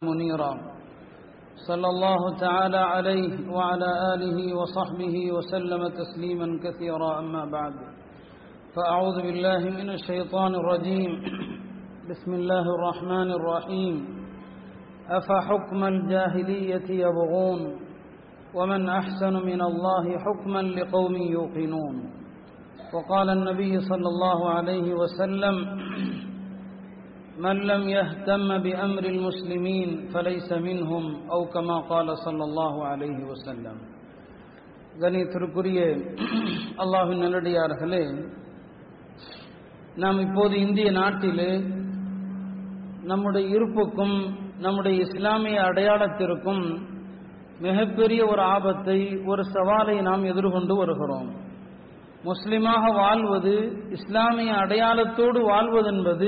منيرا صلى الله تعالى عليه وعلى آله وصحبه وسلم تسليما كثيرا أما بعد فأعوذ بالله من الشيطان الرجيم بسم الله الرحمن الرحيم أفحكم الجاهلية يبغون ومن أحسن من الله حكما لقوم يوقنون وقال النبي صلى الله عليه وسلم من لم يهتم بأمر المسلمين فليس منهم أو كما قال صلى الله عليه وسلم கணித்திற்குரிய அல்லாஹின் நல்லடியார்களே நாம் இப்போது இந்திய நாட்டிலே நம்முடைய இருப்புக்கும் நம்முடைய இஸ்லாமிய அடையாளத்திற்கும் மிகப்பெரிய ஒரு ஆபத்தை ஒரு சவாலை நாம் எதிர்கொண்டு வருகிறோம் முஸ்லிமாக வாழ்வது இஸ்லாமிய அடையாளத்தோடு வாழ்வது என்பது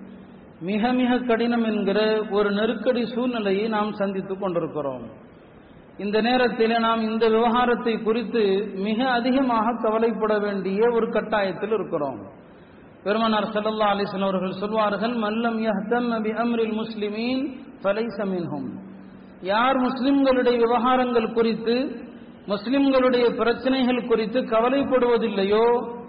மிக மிக கடினம் என்கிற ஒரு நெருக்கடி சூழ்நிலையை நாம் சந்தித்துக் கொண்டிருக்கிறோம் இந்த நேரத்தில் நாம் இந்த விவகாரத்தை குறித்து மிக அதிகமாக கவலைப்பட வேண்டிய ஒரு கட்டாயத்தில் இருக்கிறோம் பெருமனார் சல்லல்லா அலிஸ்லாம் அவர்கள் சொல்வார்கள் மல்லம் யஹ்தம் பி அம்ரில் முஸ்லிமீன் ஃபலைஸ மின்ஹும் யார் முஸ்லிம்களுடைய விவகாரங்கள் குறித்து முஸ்லிம்களுடைய பிரச்சனைகள் குறித்து கவலைப்படுவதில்லையோ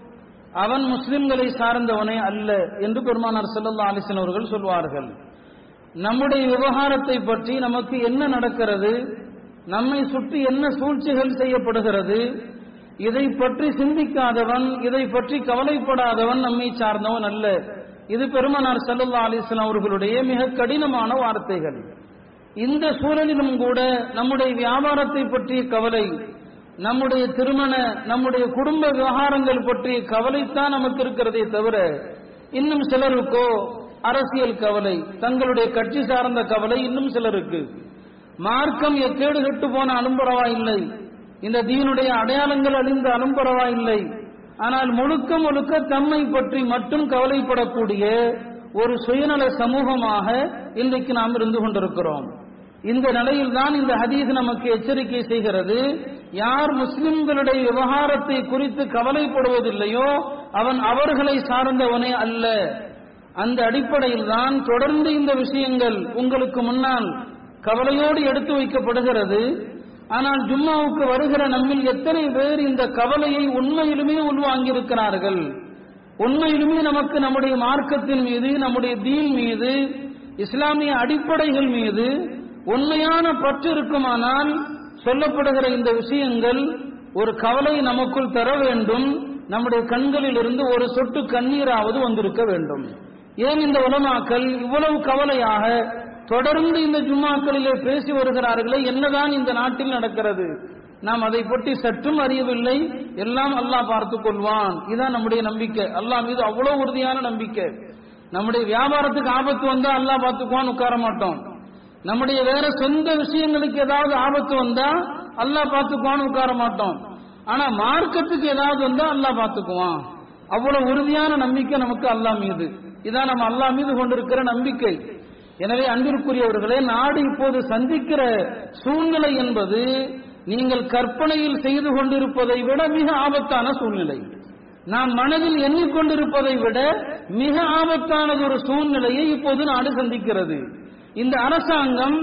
அவன் முஸ்லிம்களை சார்ந்தவனே அல்ல என்று பெருமானார் செல்லல்லா அலிசன் அவர்கள் சொல்வார்கள் நம்முடைய விவகாரத்தை பற்றி நமக்கு என்ன நடக்கிறது நம்மை சுற்றி என்ன சூழ்ச்சிகள் செய்யப்படுகிறது இதை பற்றி சிந்திக்காதவன் இதை பற்றி கவலைப்படாதவன் நம்மை சார்ந்தவன் அல்ல இது பெருமானார் செல்லல்லா அலிஸ்லாம் அவர்களுடைய மிக கடினமான வார்த்தைகள் இந்த சூழலிலும் கூட நம்முடைய வியாபாரத்தை பற்றிய கவலை நம்முடைய திருமண நம்முடைய குடும்ப விவகாரங்கள் பற்றிய கவலைத்தான் நமக்கு இருக்கிறதே தவிர இன்னும் சிலருக்கோ அரசியல் கவலை தங்களுடைய கட்சி சார்ந்த கவலை இன்னும் சிலருக்கு மார்க்கம் எக்கேடு கெட்டு போனாலும் பரவாயில்லை இந்த தீனுடைய அடையாளங்கள் அழிந்தாலும் பரவாயில்லை ஆனால் முழுக்க முழுக்க தம்மை பற்றி மட்டும் கவலைப்படக்கூடிய ஒரு சுயநல சமூகமாக இன்றைக்கு நாம் இருந்து கொண்டிருக்கிறோம் இந்த நிலையில் தான் இந்த ஹதீஸ் நமக்கு எச்சரிக்கை செய்கிறது யார் முஸ்லிம்களுடைய விவகாரத்தை குறித்து கவலைப்படுவதில்லையோ அவன் அவர்களை சார்ந்தவனே அல்ல அந்த அடிப்படையில் தான் தொடர்ந்து இந்த விஷயங்கள் உங்களுக்கு முன்னால் கவலையோடு எடுத்து வைக்கப்படுகிறது ஆனால் ஜும்மாவுக்கு வருகிற நம்மில் எத்தனை பேர் இந்த கவலையை உண்மையிலுமே உள்வாங்கியிருக்கிறார்கள் உண்மையிலுமே நமக்கு நம்முடைய மார்க்கத்தின் மீது நம்முடைய தீன் மீது இஸ்லாமிய அடிப்படைகள் மீது உண்மையான பற்று இருக்குமானால் சொல்லப்படுகிற இந்த விஷயங்கள் ஒரு கவலை நமக்குள் தர வேண்டும் நம்முடைய கண்களில் இருந்து ஒரு சொட்டு கண்ணீராவது வந்திருக்க வேண்டும் ஏன் இந்த உலமாக்கள் இவ்வளவு கவலையாக தொடர்ந்து இந்த ஜும்மாக்களிலே பேசி வருகிறார்களே என்னதான் இந்த நாட்டில் நடக்கிறது நாம் அதை பற்றி சற்றும் அறியவில்லை எல்லாம் அல்லாஹ் பார்த்துக் கொள்வான் இதுதான் நம்முடைய நம்பிக்கை அல்லாஹ் மீது அவ்வளவு உறுதியான நம்பிக்கை நம்முடைய வியாபாரத்துக்கு ஆபத்து வந்தா அல்லாஹ் பார்த்துக்குவான் உட்கார மாட்டோம் நம்முடைய வேற சொந்த விஷயங்களுக்கு ஏதாவது ஆபத்து வந்தா அல்லாஹ் பார்த்துக்குவான்னு உட்கார மாட்டோம் ஆனா மார்க்கத்துக்கு ஏதாவது வந்தா அல்லாஹ் பார்த்துக்குவான் அவ்வளவு உறுதியான நம்பிக்கை நமக்கு அல்லாஹ் மீது இதான் நம்ம அல்லாஹ் மீது கொண்டிருக்கிற நம்பிக்கை எனவே அன்பிற்குரியவர்களே நாடு இப்போது சந்திக்கிற சூழ்நிலை என்பது நீங்கள் கற்பனையில் செய்து கொண்டிருப்பதை விட மிக ஆபத்தான சூழ்நிலை நாம் மனதில் எண்ணிக்கொண்டிருப்பதை விட மிக ஆபத்தானது ஒரு சூழ்நிலையை இப்போது நாடு சந்திக்கிறது இந்த அரசாங்கம்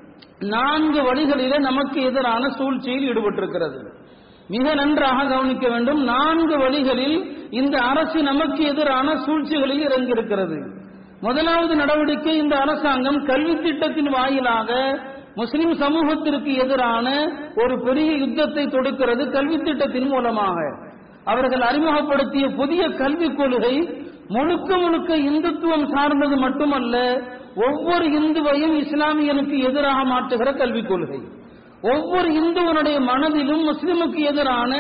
நான்கு வழிகளிலே நமக்கு எதிரான சூழ்ச்சியில் ஈடுபட்டிருக்கிறது மிக நன்றாக கவனிக்க வேண்டும் நான்கு வழிகளில் இந்த அரசு நமக்கு எதிரான சூழ்ச்சிகளில் இறங்கியிருக்கிறது முதலாவது நடவடிக்கை இந்த அரசாங்கம் கல்வி திட்டத்தின் வாயிலாக முஸ்லிம் சமூகத்திற்கு எதிரான ஒரு பெரிய யுத்தத்தை தொடுக்கிறது கல்வி திட்டத்தின் மூலமாக அவர்கள் அறிமுகப்படுத்திய புதிய கல்விக் கொள்கை முழுக்க முழுக்க இந்துத்துவம் சார்ந்தது மட்டுமல்ல ஒவ்வொரு இந்துவையும் இஸ்லாமியனுக்கு எதிராக மாற்றுகிற கல்விக் கொள்கை ஒவ்வொரு இந்துவனுடைய மனதிலும் முஸ்லிமுக்கு எதிரான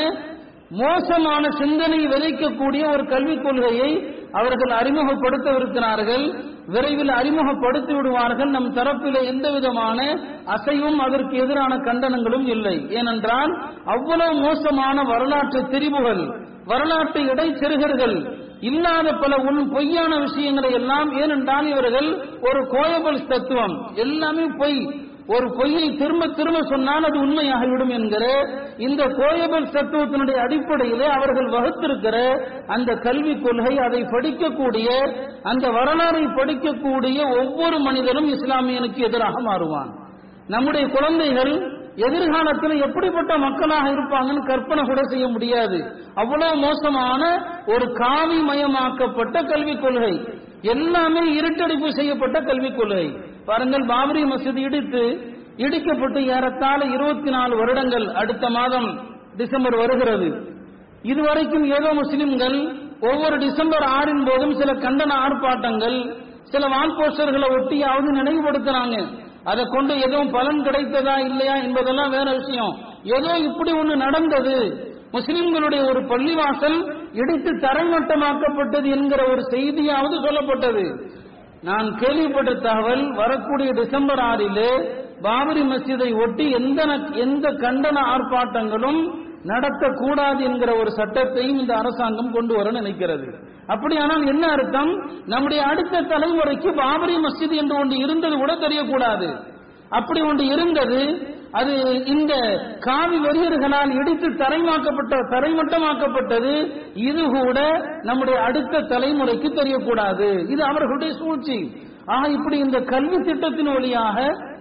மோசமான சிந்தனை விதைக்கக்கூடிய ஒரு கல்விக் கொள்கையை அவர்கள் அறிமுகப்படுத்தவிருக்கிறார்கள் விரைவில் அறிமுகப்படுத்தி விடுவார்கள் நம் தரப்பில் எந்த விதமான அசைவும் அதற்கு எதிரான கண்டனங்களும் இல்லை ஏனென்றால் அவ்வளவு மோசமான வரலாற்று திரிவுகள் வரலாற்று இடைச்செருகர்கள் இல்லாத பல உன் பொய்யான விஷயங்களை எல்லாம் ஏனென்றால் இவர்கள் ஒரு கோயபல்ஸ் தத்துவம் எல்லாமே பொய் ஒரு பொய்யை திரும்ப திரும்ப சொன்னால் அது உண்மையாகிவிடும் என்கிற இந்த கோயபல் தத்துவத்தினுடைய அடிப்படையிலே அவர்கள் வகுத்திருக்கிற அந்த கல்விக் கொள்கை அதை படிக்கக்கூடிய அந்த வரலாறை படிக்கக்கூடிய ஒவ்வொரு மனிதனும் இஸ்லாமியனுக்கு எதிராக மாறுவான் நம்முடைய குழந்தைகள் எதிர்காலத்தில் எப்படிப்பட்ட மக்களாக இருப்பாங்கன்னு கற்பனை கூட செய்ய முடியாது அவ்வளவு மோசமான ஒரு காவி மயமாக்கப்பட்ட கல்விக் கொள்கை எல்லாமே இருட்டடிப்பு செய்யப்பட்ட கல்விக் கொள்கை பாருங்கள் பாபரி மசூதி இடித்து இடிக்கப்பட்டு ஏறத்தாழ இருபத்தி நாலு வருடங்கள் அடுத்த மாதம் டிசம்பர் வருகிறது இதுவரைக்கும் ஏதோ முஸ்லிம்கள் ஒவ்வொரு டிசம்பர் ஆறின் போதும் சில கண்டன ஆர்ப்பாட்டங்கள் சில வால் போஸ்டர்களை ஒட்டியாவது நினைவுபடுத்தினாங்க அதை கொண்டு எதுவும் பலன் கிடைத்ததா இல்லையா என்பதெல்லாம் வேற விஷயம் ஏதோ இப்படி ஒண்ணு நடந்தது முஸ்லிம்களுடைய ஒரு பள்ளிவாசல் இடித்து தரைமட்டமாக்கப்பட்டது என்கிற ஒரு செய்தியாவது சொல்லப்பட்டது நான் கேள்விப்பட்ட தகவல் வரக்கூடிய டிசம்பர் ஆறிலே பாபரி மஸ்ஜிதை ஒட்டி எந்த எந்த கண்டன ஆர்ப்பாட்டங்களும் நடத்தக்கூடாது என்கிற ஒரு சட்டத்தையும் இந்த அரசாங்கம் கொண்டு வர நினைக்கிறது அப்படியானால் என்ன அர்த்தம் நம்முடைய அடுத்த தலைமுறைக்கு பாபரி மஸ்ஜித் என்று ஒன்று இருந்தது கூட தெரியக்கூடாது அப்படி ஒன்று இருந்தது அது இந்த காவி வெறியர்களால் இடித்து தரைமாக்கப்பட்ட தரைமட்டமாக்கப்பட்டது இது கூட நம்முடைய அடுத்த தலைமுறைக்கு தெரியக்கூடாது இது அவர்களுடைய சூழ்ச்சி ஆக இப்படி இந்த கல்வி திட்டத்தின் வழியாக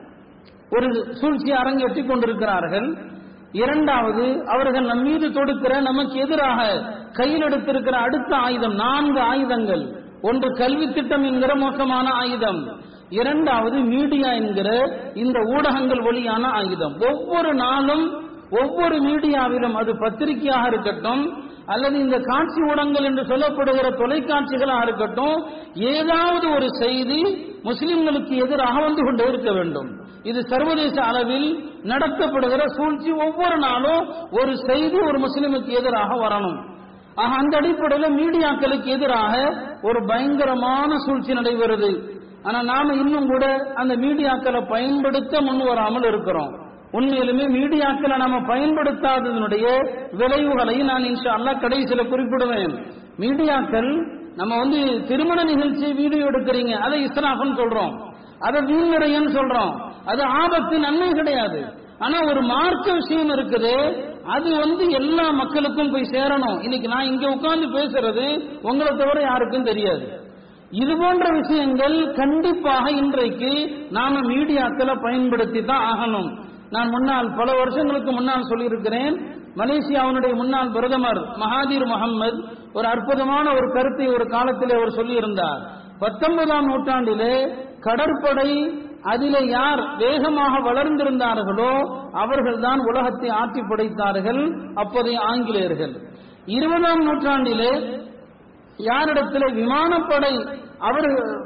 ஒரு சூழ்ச்சியை அரங்கேற்றிக் கொண்டிருக்கிறார்கள் இரண்டாவது அவர்கள் நம் மீது தொடுக்கிற நமக்கு எதிராக கையில் எடுத்திருக்கிற அடுத்த ஆயுதம் நான்கு ஆயுதங்கள் ஒன்று கல்வி திட்டம் என்கிற மோசமான ஆயுதம் இரண்டாவது மீடியா என்கிற இந்த ஊடகங்கள் வழியான ஆயுதம் ஒவ்வொரு நாளும் ஒவ்வொரு மீடியாவிலும் அது பத்திரிகையாக இருக்கட்டும் அல்லது இந்த காட்சி ஊடகங்கள் என்று சொல்லப்படுகிற தொலைக்காட்சிகளாக இருக்கட்டும் ஏதாவது ஒரு செய்தி முஸ்லிம்களுக்கு எதிராக வந்து கொண்டே இருக்க வேண்டும் இது சர்வதேச அளவில் நடத்தப்படுகிற சூழ்ச்சி ஒவ்வொரு நாளும் ஒரு செய்தி ஒரு முஸ்லிமுக்கு எதிராக வரணும் ஆக அந்த அடிப்படையில் மீடியாக்களுக்கு எதிராக ஒரு பயங்கரமான சூழ்ச்சி நடைபெறுது ஆனா நாம இன்னும் கூட அந்த மீடியாக்களை பயன்படுத்த முன் வராமல் இருக்கிறோம் உண்மையிலுமே மீடியாக்களை நாம பயன்படுத்தாததனுடைய விளைவுகளை நான் இன்ஷா அல்லா கடைசியில குறிப்பிடுவேன் மீடியாக்கள் நம்ம வந்து திருமண நிகழ்ச்சி வீடியோ எடுக்கிறீங்க அதை இஸ்ராஃப்னு சொல்றோம் அதை வீண்நிறையன்னு சொல்றோம் அது ஆபத்து நன்மை கிடையாது ஆனா ஒரு மார்க்க விஷயம் இருக்குது அது வந்து எல்லா மக்களுக்கும் போய் சேரணும் இன்னைக்கு நான் இங்க உட்கார்ந்து பேசுறது உங்களை தவிர யாருக்கும் தெரியாது இது போன்ற விஷயங்கள் கண்டிப்பாக இன்றைக்கு நாம மீடியாக்களை பயன்படுத்தி தான் ஆகணும் நான் முன்னால் பல வருஷங்களுக்கு முன்னால் சொல்லியிருக்கிறேன் மலேசியாவினுடைய முன்னாள் பிரதமர் மகாதீர் முகமது ஒரு அற்புதமான ஒரு கருத்தை ஒரு காலத்திலே அவர் சொல்லியிருந்தார் பத்தொன்பதாம் நூற்றாண்டிலே கடற்படை அதிலே யார் வேகமாக வளர்ந்திருந்தார்களோ அவர்கள்தான் உலகத்தை ஆட்சி படைத்தார்கள் அப்போதைய ஆங்கிலேயர்கள் இருபதாம் நூற்றாண்டிலே யாரிடத்தில் விமானப்படை அவர்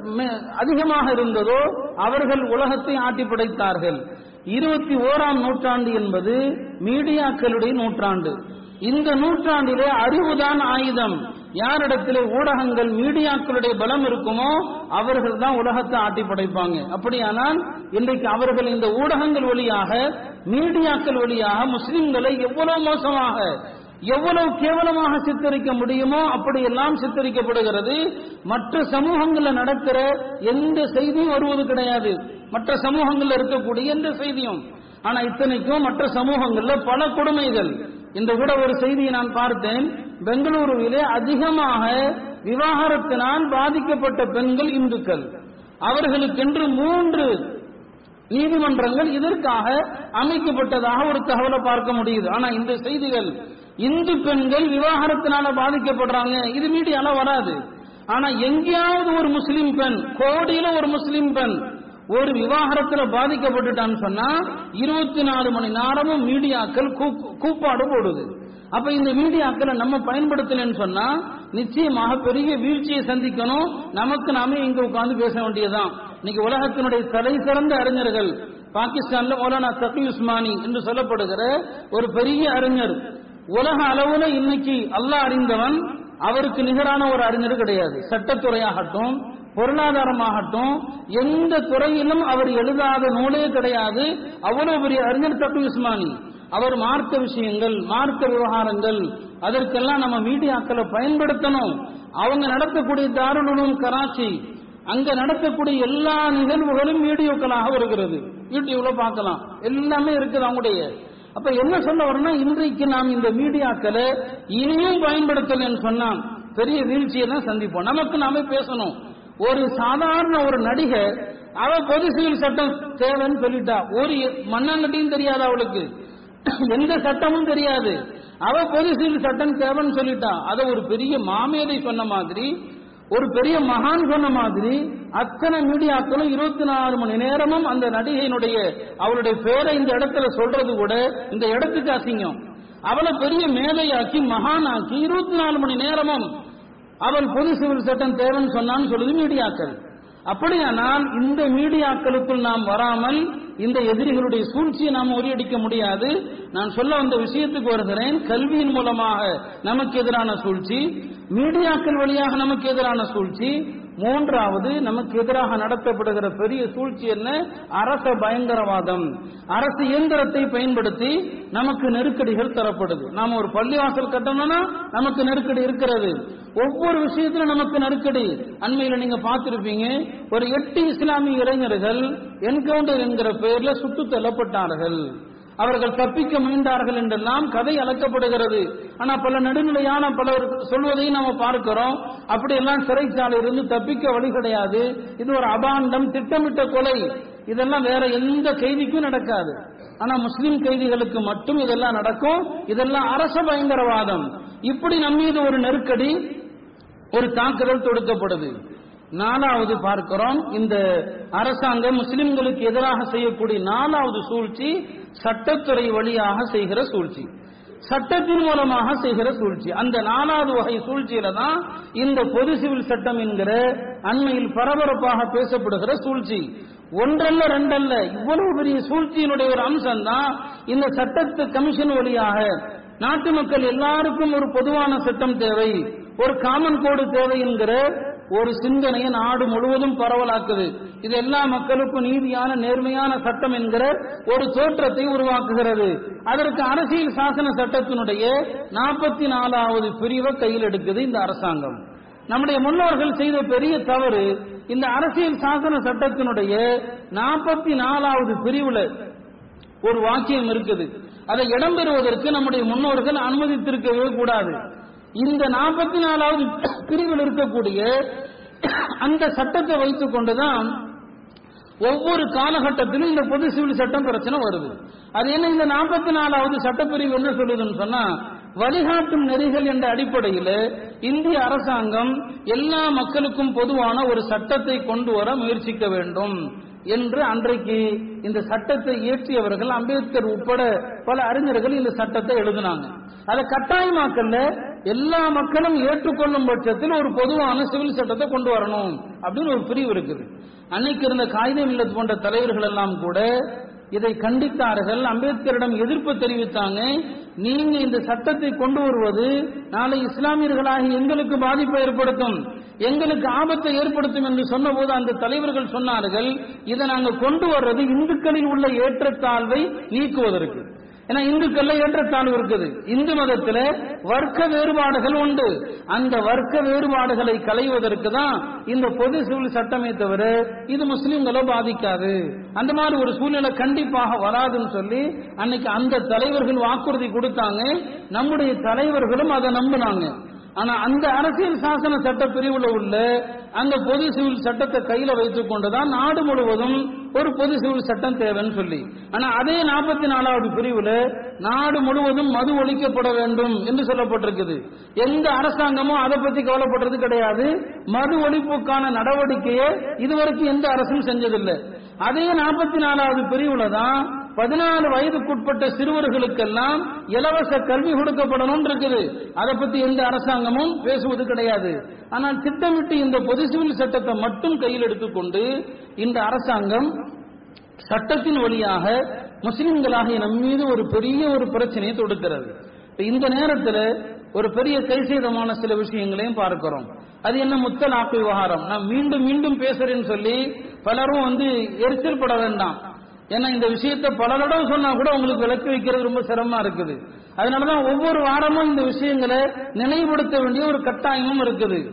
அதிகமாக இருந்ததோ அவர்கள் உலகத்தை ஆட்டி படைத்தார்கள் இருபத்தி ஓராம் நூற்றாண்டு என்பது மீடியாக்களுடைய நூற்றாண்டு இந்த நூற்றாண்டிலே அறிவுதான் ஆயுதம் யாரிடத்திலே ஊடகங்கள் மீடியாக்களுடைய பலம் இருக்குமோ அவர்கள் தான் உலகத்தை ஆட்டி படைப்பாங்க அப்படியானால் இன்றைக்கு அவர்கள் இந்த ஊடகங்கள் வழியாக மீடியாக்கள் வழியாக முஸ்லிம்களை எவ்வளவு மோசமாக எவ்வளவு கேவலமாக சித்தரிக்க முடியுமோ அப்படியெல்லாம் சித்தரிக்கப்படுகிறது மற்ற சமூகங்களில் நடக்கிற எந்த செய்தியும் வருவது கிடையாது மற்ற சமூகங்களில் இருக்கக்கூடிய எந்த செய்தியும் ஆனா இத்தனைக்கும் மற்ற சமூகங்கள்ல பல கொடுமைகள் இந்த கூட ஒரு செய்தியை நான் பார்த்தேன் பெங்களூருவிலே அதிகமாக விவாகரத்தினால் பாதிக்கப்பட்ட பெண்கள் இந்துக்கள் அவர்களுக்கென்று மூன்று நீதிமன்றங்கள் இதற்காக அமைக்கப்பட்டதாக ஒரு தகவலை பார்க்க முடியுது ஆனா இந்த செய்திகள் இந்து பெண்கள் விவாகரத்தினால பாதிக்கப்படுறாங்க இது மீடியால வராது ஆனா எங்கேயாவது ஒரு முஸ்லிம் பெண் கோடியில ஒரு முஸ்லிம் பெண் ஒரு விவாகரத்துல பாதிக்கப்பட்டுட்டான்னு சொன்னா இருபத்தி நாலு மணி நேரமும் மீடியாக்கள் கூப்பாடு போடுது அப்ப இந்த மீடியாக்களை நம்ம பயன்படுத்தலன்னு சொன்னா நிச்சயமாக பெரிய வீழ்ச்சியை சந்திக்கணும் நமக்கு நாமே இங்க உட்கார்ந்து பேச வேண்டியதுதான் இன்னைக்கு உலகத்தினுடைய தலை சிறந்த அறிஞர்கள் பாகிஸ்தான்ல மௌலானா தகி உஸ்மானி என்று சொல்லப்படுகிற ஒரு பெரிய அறிஞர் உலக அளவுல இன்னைக்கு அல்லாஹ் அறிந்தவன் அவருக்கு நிகரான ஒரு அறிஞர் கிடையாது சட்டத்துறையாகட்டும் பொருளாதாரமாகட்டும் எந்த துறையிலும் அவர் எழுதாத நூலே கிடையாது அவ்வளவு பெரிய அறிஞர் தக்கு உஸ்மானி அவர் மார்க்க விஷயங்கள் மார்க்க விவகாரங்கள் அதற்கெல்லாம் நம்ம மீடியாக்களை பயன்படுத்தணும் அவங்க நடத்தக்கூடிய தாருணம் கராச்சி அங்க நடக்கக்கூடிய எல்லா நிகழ்வுகளும் வீடியோக்களாக வருகிறது யூடியூப்ல பார்க்கலாம் எல்லாமே இருக்குது அவங்களுடைய அப்ப என்ன சொல்ல வரணும்னா இன்றைக்கு நாம் இந்த மீடியாக்களை இனியும் பயன்படுத்தலன்னு சொன்னா பெரிய வீழ்ச்சியை தான் சந்திப்போம் நமக்கு நாமே பேசணும் ஒரு சாதாரண ஒரு நடிகர் அவ பொது சிவில் சட்டம் தேவைன்னு சொல்லிட்டா ஒரு மண்ணாங்கட்டியும் தெரியாது அவளுக்கு எந்த சட்டமும் தெரியாது அவ பொது சிவில் சட்டம் தேவைன்னு சொல்லிட்டா அத ஒரு பெரிய மாமேதை சொன்ன மாதிரி ஒரு பெரிய மகான் சொன்ன மாதிரி அத்தனை மீடியாக்களும் இருபத்தி நாலு மணி நேரமும் அந்த நடிகையினுடைய அவளுடைய பேரை இந்த இடத்துல சொல்றது கூட இந்த இடத்துக்கு அசிங்கம் அவளை பெரிய மேதையாக்கி மகானாக்கி இருபத்தி நாலு மணி நேரமும் அவள் பொது சிவில் சட்டம் தேவைன்னு சொன்னான்னு சொல்லுது மீடியாக்கள் அப்படியானால் இந்த மீடியாக்களுக்குள் நாம் வராமல் இந்த எதிரிகளுடைய சூழ்ச்சியை நாம் முறியடிக்க முடியாது நான் சொல்ல வந்த விஷயத்துக்கு வருகிறேன் கல்வியின் மூலமாக நமக்கு எதிரான சூழ்ச்சி மீடியாக்கள் வழியாக நமக்கு எதிரான சூழ்ச்சி மூன்றாவது நமக்கு எதிராக நடத்தப்படுகிற பெரிய சூழ்ச்சி என்ன அரச பயங்கரவாதம் அரசு இயந்திரத்தை பயன்படுத்தி நமக்கு நெருக்கடிகள் தரப்படுது நாம ஒரு பள்ளிவாசல் கட்டணும்னா நமக்கு நெருக்கடி இருக்கிறது ஒவ்வொரு விஷயத்திலும் நமக்கு நெருக்கடி அண்மையில நீங்க பார்த்திருப்பீங்க ஒரு எட்டு இஸ்லாமிய இளைஞர்கள் என்கவுண்டர் என்கிற பெயர்ல சுட்டு தள்ளப்பட்டார்கள் அவர்கள் தப்பிக்க முயன்றார்கள் என்றெல்லாம் கதை அளக்கப்படுகிறது ஆனா பல நடுநிலையான பலர் சொல்வதையும் நாம பார்க்கிறோம் அப்படியெல்லாம் சிறைச்சாலையிலிருந்து தப்பிக்க வழி கிடையாது இது ஒரு அபாண்டம் திட்டமிட்ட கொலை இதெல்லாம் வேற எந்த கைதிக்கும் நடக்காது ஆனா முஸ்லிம் கைதிகளுக்கு மட்டும் இதெல்லாம் நடக்கும் இதெல்லாம் அரச பயங்கரவாதம் இப்படி நம்ம மீது ஒரு நெருக்கடி ஒரு தாக்குதல் தொடுக்கப்படுது நாலாவது பார்க்கிறோம் இந்த அரசாங்கம் முஸ்லிம்களுக்கு எதிராக செய்யக்கூடிய நாலாவது சூழ்ச்சி சட்டத்துறை வழியாக செய்கிற சூழ்ச்சி சட்டத்தின் மூலமாக செய்கிற சூழ்ச்சி அந்த நாலாவது வகை சூழ்ச்சியில தான் இந்த பொது சிவில் சட்டம் என்கிற அண்மையில் பரபரப்பாக பேசப்படுகிற சூழ்ச்சி ஒன்றல்ல ரெண்டல்ல இவ்வளவு பெரிய சூழ்ச்சியினுடைய ஒரு அம்சம் தான் இந்த சட்டத்து கமிஷன் வழியாக நாட்டு மக்கள் எல்லாருக்கும் ஒரு பொதுவான சட்டம் தேவை ஒரு காமன் கோடு தேவை என்கிற ஒரு சிந்தனையை நாடு முழுவதும் பரவலாக்குது இது எல்லா மக்களுக்கும் நீதியான நேர்மையான சட்டம் என்கிற ஒரு தோற்றத்தை உருவாக்குகிறது அதற்கு அரசியல் சாசன சட்டத்தினுடைய நாற்பத்தி நாலாவது பிரிவை கையில் எடுக்குது இந்த அரசாங்கம் நம்முடைய முன்னோர்கள் செய்த பெரிய தவறு இந்த அரசியல் சாசன சட்டத்தினுடைய நாற்பத்தி நாலாவது பிரிவுல ஒரு வாக்கியம் இருக்குது அதை இடம்பெறுவதற்கு நம்முடைய முன்னோர்கள் அனுமதித்திருக்கவே கூடாது இந்த நாற்பத்தி நாலாவது பிரிவில் இருக்கக்கூடிய அந்த சட்டத்தை வைத்துக் கொண்டுதான் ஒவ்வொரு காலகட்டத்திலும் இந்த பொது சிவில் சட்டம் பிரச்சனை வருது அது என்ன இந்த நாற்பத்தி நாலாவது சட்டப்பிரிவு என்ன சொல்லுதுன்னு சொன்னா வழிகாட்டும் நெறிகள் என்ற அடிப்படையில் இந்திய அரசாங்கம் எல்லா மக்களுக்கும் பொதுவான ஒரு சட்டத்தை கொண்டு வர முயற்சிக்க வேண்டும் என்று அன்றைக்கு இந்த சட்டத்தை இயற்றியவர்கள் அம்பேத்கர் உட்பட பல அறிஞர்கள் இந்த சட்டத்தை எழுதினாங்க அதை கட்டாயமாக்கல்ல எல்லா மக்களும் ஏற்றுக்கொள்ளும் பட்சத்தில் ஒரு பொதுவான சிவில் சட்டத்தை கொண்டு வரணும் அப்படின்னு ஒரு பிரிவு இருக்குது அன்னைக்கு இருந்த காகித மில்லத் போன்ற தலைவர்கள் எல்லாம் கூட இதை கண்டித்தார்கள் அம்பேத்கரிடம் எதிர்ப்பு தெரிவித்தாங்க நீங்க இந்த சட்டத்தை கொண்டு வருவது நாளை இஸ்லாமியர்களாகி எங்களுக்கு பாதிப்பை ஏற்படுத்தும் எங்களுக்கு ஆபத்தை ஏற்படுத்தும் என்று சொன்னபோது அந்த தலைவர்கள் சொன்னார்கள் இதை நாங்க கொண்டு வர்றது இந்துக்களில் உள்ள ஏற்றத்தாழ்வை நீக்குவதற்கு ஏன்னா இந்துக்கள்ல ஏற்றத்தாழ்வு இருக்குது இந்து மதத்துல வர்க்க வேறுபாடுகள் உண்டு அந்த வர்க்க வேறுபாடுகளை களைவதற்கு தான் இந்த பொது சிவில் சட்டமே தவிர இது முஸ்லிம்களை பாதிக்காது அந்த மாதிரி ஒரு சூழ்நிலை கண்டிப்பாக வராதுன்னு சொல்லி அன்னைக்கு அந்த தலைவர்கள் வாக்குறுதி கொடுத்தாங்க நம்முடைய தலைவர்களும் அதை நம்பினாங்க ஆனா அந்த அரசியல் சாசன சட்ட பிரிவுல உள்ள அந்த பொது சிவில் சட்டத்தை கையில வைத்துக் கொண்டுதான் நாடு முழுவதும் ஒரு பொது சிவில் சட்டம் தேவைன்னு சொல்லி ஆனா அதே நாற்பத்தி நாலாவது பிரிவுல நாடு முழுவதும் மது ஒழிக்கப்பட வேண்டும் என்று சொல்லப்பட்டிருக்குது எந்த அரசாங்கமும் அதை பத்தி கவலைப்படுறது கிடையாது மது ஒழிப்புக்கான நடவடிக்கையை இதுவரைக்கும் எந்த அரசும் செஞ்சதில்லை அதே நாற்பத்தி நாலாவது பிரிவுல தான் பதினாலு வயதுக்குட்பட்ட சிறுவர்களுக்கெல்லாம் இலவச கல்வி கொடுக்கப்படணும் இருக்குது அதை பத்தி எந்த அரசாங்கமும் பேசுவது கிடையாது ஆனால் திட்டமிட்டு இந்த பொது சிவில் சட்டத்தை மட்டும் கையில் எடுத்துக்கொண்டு இந்த அரசாங்கம் சட்டத்தின் வழியாக முஸ்லிம்களாகிய நம் மீது ஒரு பெரிய ஒரு பிரச்சனையை தொடுக்கிறது இந்த நேரத்தில் ஒரு பெரிய கைசேதமான சில விஷயங்களையும் பார்க்கிறோம் அது என்ன முத்தலாக்கு விவகாரம் நான் மீண்டும் மீண்டும் பேசுறேன்னு சொல்லி பலரும் வந்து எரிச்சல் பட வேண்டாம் ஏன்னா இந்த விஷயத்தை பல தடவை சொன்னா கூட உங்களுக்கு விளக்கி வைக்கிறது ரொம்ப சிரமமா இருக்குது அதனாலதான் ஒவ்வொரு வாரமும் இந்த விஷயங்களை நினைவுபடுத்த வேண்டிய ஒரு கட்டாயமும் இருக்குது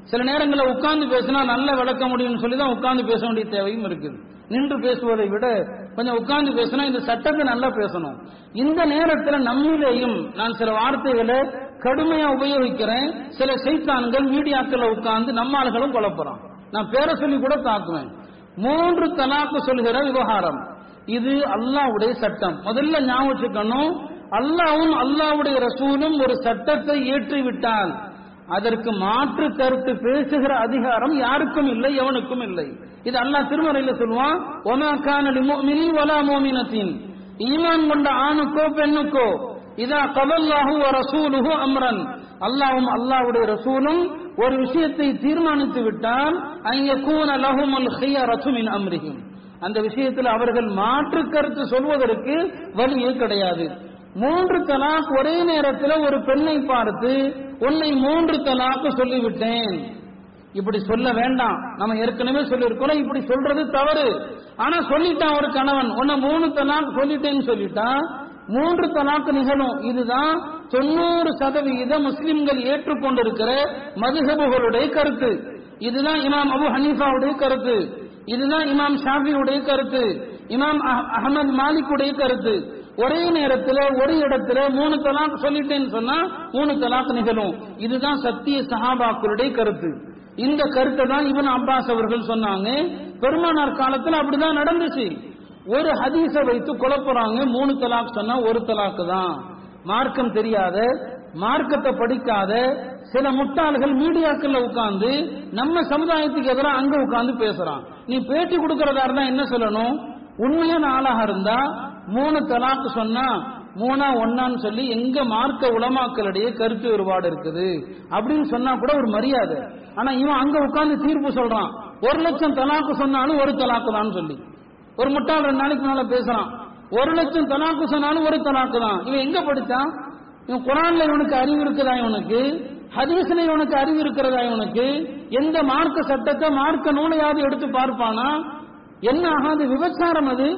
சில நேரங்களில் உட்கார்ந்து பேசினா நல்லா விளக்க முடியும்னு சொல்லி தான் உட்கார்ந்து பேச வேண்டிய தேவையும் இருக்குது நின்று பேசுவதை விட கொஞ்சம் உட்கார்ந்து பேசினா இந்த சட்டத்தை நல்லா பேசணும் இந்த நேரத்தில் நம்மிலேயும் நான் சில வார்த்தைகளை கடுமையா உபயோகிக்கிறேன் சில செய்தான்கள் மீடியாக்களை உட்கார்ந்து நம்ம ஆளுகளும் குழப்புறான் நான் பேர சொல்லி கூட தாக்குவேன் மூன்று தலாக்கு சொல்கிற விவகாரம் இது அல்லாவுடைய சட்டம் முதல்ல ஞாபகம் வச்சுக்கணும் அல்லாவும் அல்லாவுடைய ரசூலும் ஒரு சட்டத்தை ஏற்றிவிட்டால் அதற்கு மாற்று கருத்து பேசுகிற அதிகாரம் யாருக்கும் இல்லை எவனுக்கும் இல்லை இது அல்லாஹ் திருமறையில சொல்லுவான் ஒமா கானலி முஃமினி வலா முஃமினத்தின் ஈமான் கொண்ட ஆணுக்கோ பெண்ணுக்கோ இதா கவல்லாஹு வ ரசூலுஹு அம்ரன் அல்லாஹ்வும் அல்லாஹ்வுடைய ரசூலும் ஒரு விஷயத்தை தீர்மானித்து விட்டால் அய்யகூன லஹுமுல் ஹியரத்து மின் அம்ரிஹிம் அந்த விஷயத்தில் அவர்கள் மாற்று கருத்து சொல்வதற்கு வழியே கிடையாது மூன்று தலாக் ஒரே நேரத்தில் ஒரு பெண்ணை பார்த்து உன்னை மூன்று தலாக்கு சொல்லிவிட்டேன் இப்படி சொல்ல வேண்டாம் நம்ம ஏற்கனவே சொல்லியிருக்கோம் இப்படி சொல்றது தவறு ஆனா சொல்லிட்டான் ஒரு கணவன் உன்னை மூணு தலாக் சொல்லிட்டேன்னு சொல்லிட்டா மூன்று தலாக்கு நிகழும் இதுதான் தொண்ணூறு சதவிகித முஸ்லிம்கள் ஏற்றுக்கொண்டிருக்கிற மதுஹபுகளுடைய கருத்து இதுதான் இமாம் அபு ஹனீஃபாவுடைய கருத்து இதுதான் இமாம் ஷாஃபியுடைய கருத்து இமாம் அகமது மாலிக்குடைய கருத்து ஒரே நேரத்தில் ஒரு இடத்துல மூணு தலாக் சொல்லிட்டேன்னு சொன்னா மூணு தலாக் நிகழும் இதுதான் சத்திய சஹாபாக்களுடைய கருத்து இந்த கருத்தை தான் இவன் அப்பாஸ் அவர்கள் சொன்னாங்க பெருமானார் காலத்தில் அப்படிதான் நடந்துச்சு ஒரு ஹதீஸ வைத்து குழப்புறாங்க மூணு தலாக் சொன்னா ஒரு தலாக்கு தான் மார்க்கம் தெரியாத மார்க்கத்தை படிக்காத சில முட்டாள்கள் மீடியாக்கள்ல உட்கார்ந்து நம்ம சமுதாயத்துக்கு எதிராக அங்க உட்கார்ந்து பேசுறான் நீ பேட்டி கொடுக்கறதா இருந்தா என்ன சொல்லணும் உண்மையான ஆளாக இருந்தா மூணு தலாக்கு சொன்னா மூணா ஒன்னான்னு சொல்லி எங்க மார்க்க உலமாக்களிடையே கருத்து வேறுபாடு இருக்குது அப்படின்னு சொன்னா கூட ஒரு மரியாதை ஆனா இவன் அங்க உட்கார்ந்து தீர்ப்பு சொல்றான் ஒரு லட்சம் தலாக்கு சொன்னாலும் ஒரு தலாக்கு தான் சொல்லி ஒரு முட்டாள் ரெண்டு நாளைக்கு மேல பேசுறான் ஒரு லட்சம் தலாக்கு சொன்னாலும் ஒரு தலாக்கு தான் இவன் எங்க படிச்சான் இவன் குரான்ல இவனுக்கு அறிவு இருக்குதா இவனுக்கு ஹதீஸ்ல இவனுக்கு அறிவு இருக்கிறதா இவனுக்கு எந்த மார்க்க சட்டத்தை மார்க்க நூலையாவது எடுத்து பார்ப்பானா என்ன ஆகாது விபச்சாரம் அது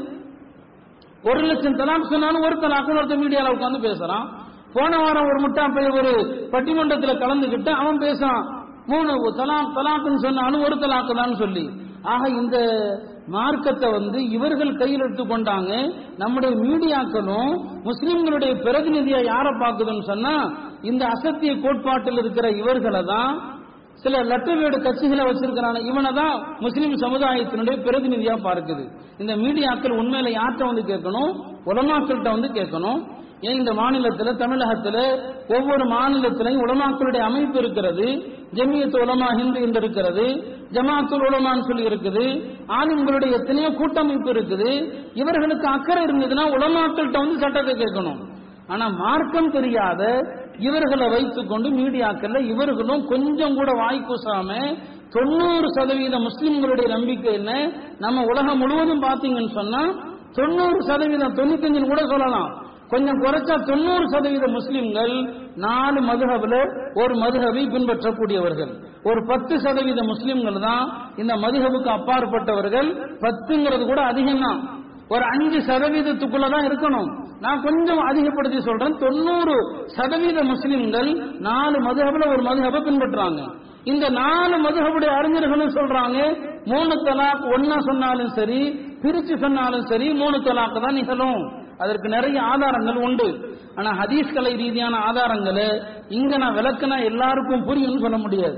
ஒரு லட்சம் தலாக் சொன்னாலும் ஒரு தலாக்கு ஒருத்தர் மீடியால உட்காந்து பேசுறான் போன வாரம் ஒரு முட்டா போய் ஒரு பட்டிமன்றத்தில் கலந்துகிட்டு அவன் பேசுறான் மூணு தலாக் தலாக்குன்னு சொன்னாலும் ஒரு தலாக்கு தான் சொல்லி ஆக இந்த மார்க்கத்தை வந்து இவர்கள் கையில் எடுத்துக்கொண்டாங்க நம்முடைய மீடியாக்களும் முஸ்லிம்களுடைய பிரதிநிதியா யாரை பார்க்குதுன்னு சொன்னா இந்த அசத்திய கோட்பாட்டில் இருக்கிற இவர்களை தான் சில லெட்டர் வேடு கட்சிகளை வச்சிருக்கிறாங்க இவனை தான் முஸ்லிம் சமுதாயத்தினுடைய பிரதிநிதியா பார்க்குது இந்த மீடியாக்கள் உண்மையில யார்கிட்ட வந்து கேட்கணும் உலமாக்கள்கிட்ட வந்து கேட்கணும் ஏன் இந்த மாநிலத்தில் தமிழகத்தில் ஒவ்வொரு மாநிலத்திலையும் உலமாக்களுடைய அமைப்பு இருக்கிறது ஜமியத்து உலமா ஹிந்து என்று இருக்கிறது ஜமாத்துல் உலமான்னு சொல்லி இருக்குது ஆளுங்களுடைய எத்தனையோ கூட்டமைப்பு இருக்குது இவர்களுக்கு அக்கறை இருந்ததுன்னா உலமாக்கள்கிட்ட வந்து சட்டத்தை கேட்கணும் ஆனா மார்க்கம் தெரியாத இவர்களை வைத்துக்கொண்டு மீடியாக்கள்ல இவர்களும் கொஞ்சம் கூட வாய் கூசாம தொண்ணூறு சதவீத முஸ்லிம்களுடைய நம்பிக்கை என்ன நம்ம உலகம் முழுவதும் பாத்தீங்கன்னு சொன்னா தொண்ணூறு சதவீதம் தொண்ணூத்தஞ்சு கூட சொல்லலாம் கொஞ்சம் குறைச்சா தொண்ணூறு சதவீத முஸ்லிம்கள் நாலு மதுஹபில் ஒரு மதுஹபை பின்பற்றக்கூடியவர்கள் ஒரு பத்து சதவீத முஸ்லிம்கள் தான் இந்த மதுஹபுக்கு அப்பாற்பட்டவர்கள் பத்துங்கிறது கூட அதிகம் தான் ஒரு அஞ்சு சதவீதத்துக்குள்ள தான் இருக்கணும் நான் கொஞ்சம் அதிகப்படுத்தி சொல்றேன் தொண்ணூறு சதவீத முஸ்லிம்கள் நாலு மதுஹபில் ஒரு மதுஹபை பின்பற்றுறாங்க இந்த நாலு மதுஹபுடைய அறிஞர்களும் சொல்றாங்க மூணு தலாக் ஒன்னா சொன்னாலும் சரி பிரிச்சு சொன்னாலும் சரி மூணு தலாக்கு தான் நிகழும் அதற்கு நிறைய ஆதாரங்கள் உண்டு ஆனா ஹதீஸ் கலை ரீதியான ஆதாரங்களை இங்க நான் விளக்குனா எல்லாருக்கும் புரியும்னு சொல்ல முடியாது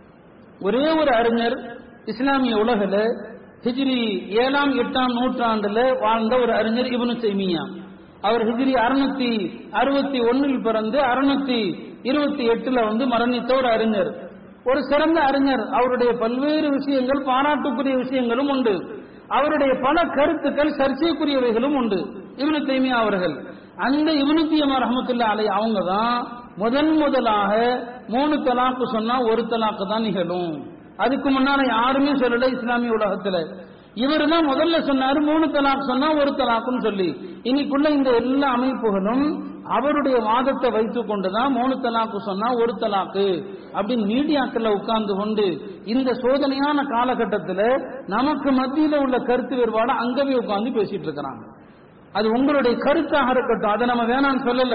ஒரே ஒரு அறிஞர் இஸ்லாமிய உலகில் ஹிஜ்ரி ஏழாம் எட்டாம் நூற்றாண்டுல வாழ்ந்த ஒரு அறிஞர் இவனு செய்மியா அவர் ஹிஜ்ரி அறுநூத்தி அறுபத்தி ஒன்னில் பிறந்து அறுநூத்தி இருபத்தி எட்டுல வந்து மரணித்த ஒரு அறிஞர் ஒரு சிறந்த அறிஞர் அவருடைய பல்வேறு விஷயங்கள் பாராட்டுக்குரிய விஷயங்களும் உண்டு அவருடைய பல கருத்துக்கள் சர்ச்சைக்குரியவைகளும் உண்டு இவனு தைமியா அவர்கள் அந்த இவனு தீமா ரஹமத்துல்லா அலை அவங்க தான் முதன் முதலாக மூணு தலாக்கு சொன்னா ஒரு தலாக்கு தான் நிகழும் அதுக்கு முன்னால யாருமே சொல்லல இஸ்லாமிய உலகத்துல இவர் தான் முதல்ல சொன்னாரு மூணு தலாக் சொன்னா ஒரு தலாக்குன்னு சொல்லி இன்னைக்குள்ள இந்த எல்லா அமைப்புகளும் அவருடைய வாதத்தை வைத்துக் கொண்டுதான் மூணு தலாக்கு சொன்னா ஒரு தலாக்கு அப்படின்னு மீடியாக்கள்ல உட்கார்ந்து கொண்டு இந்த சோதனையான காலகட்டத்தில் நமக்கு மத்தியில உள்ள கருத்து வேறுபாடு அங்கவே உட்கார்ந்து பேசிட்டு இருக்கிறாங்க அது உங்களுடைய கருத்தாக இருக்கட்டும் அதை நம்ம வேணாம்னு சொல்லல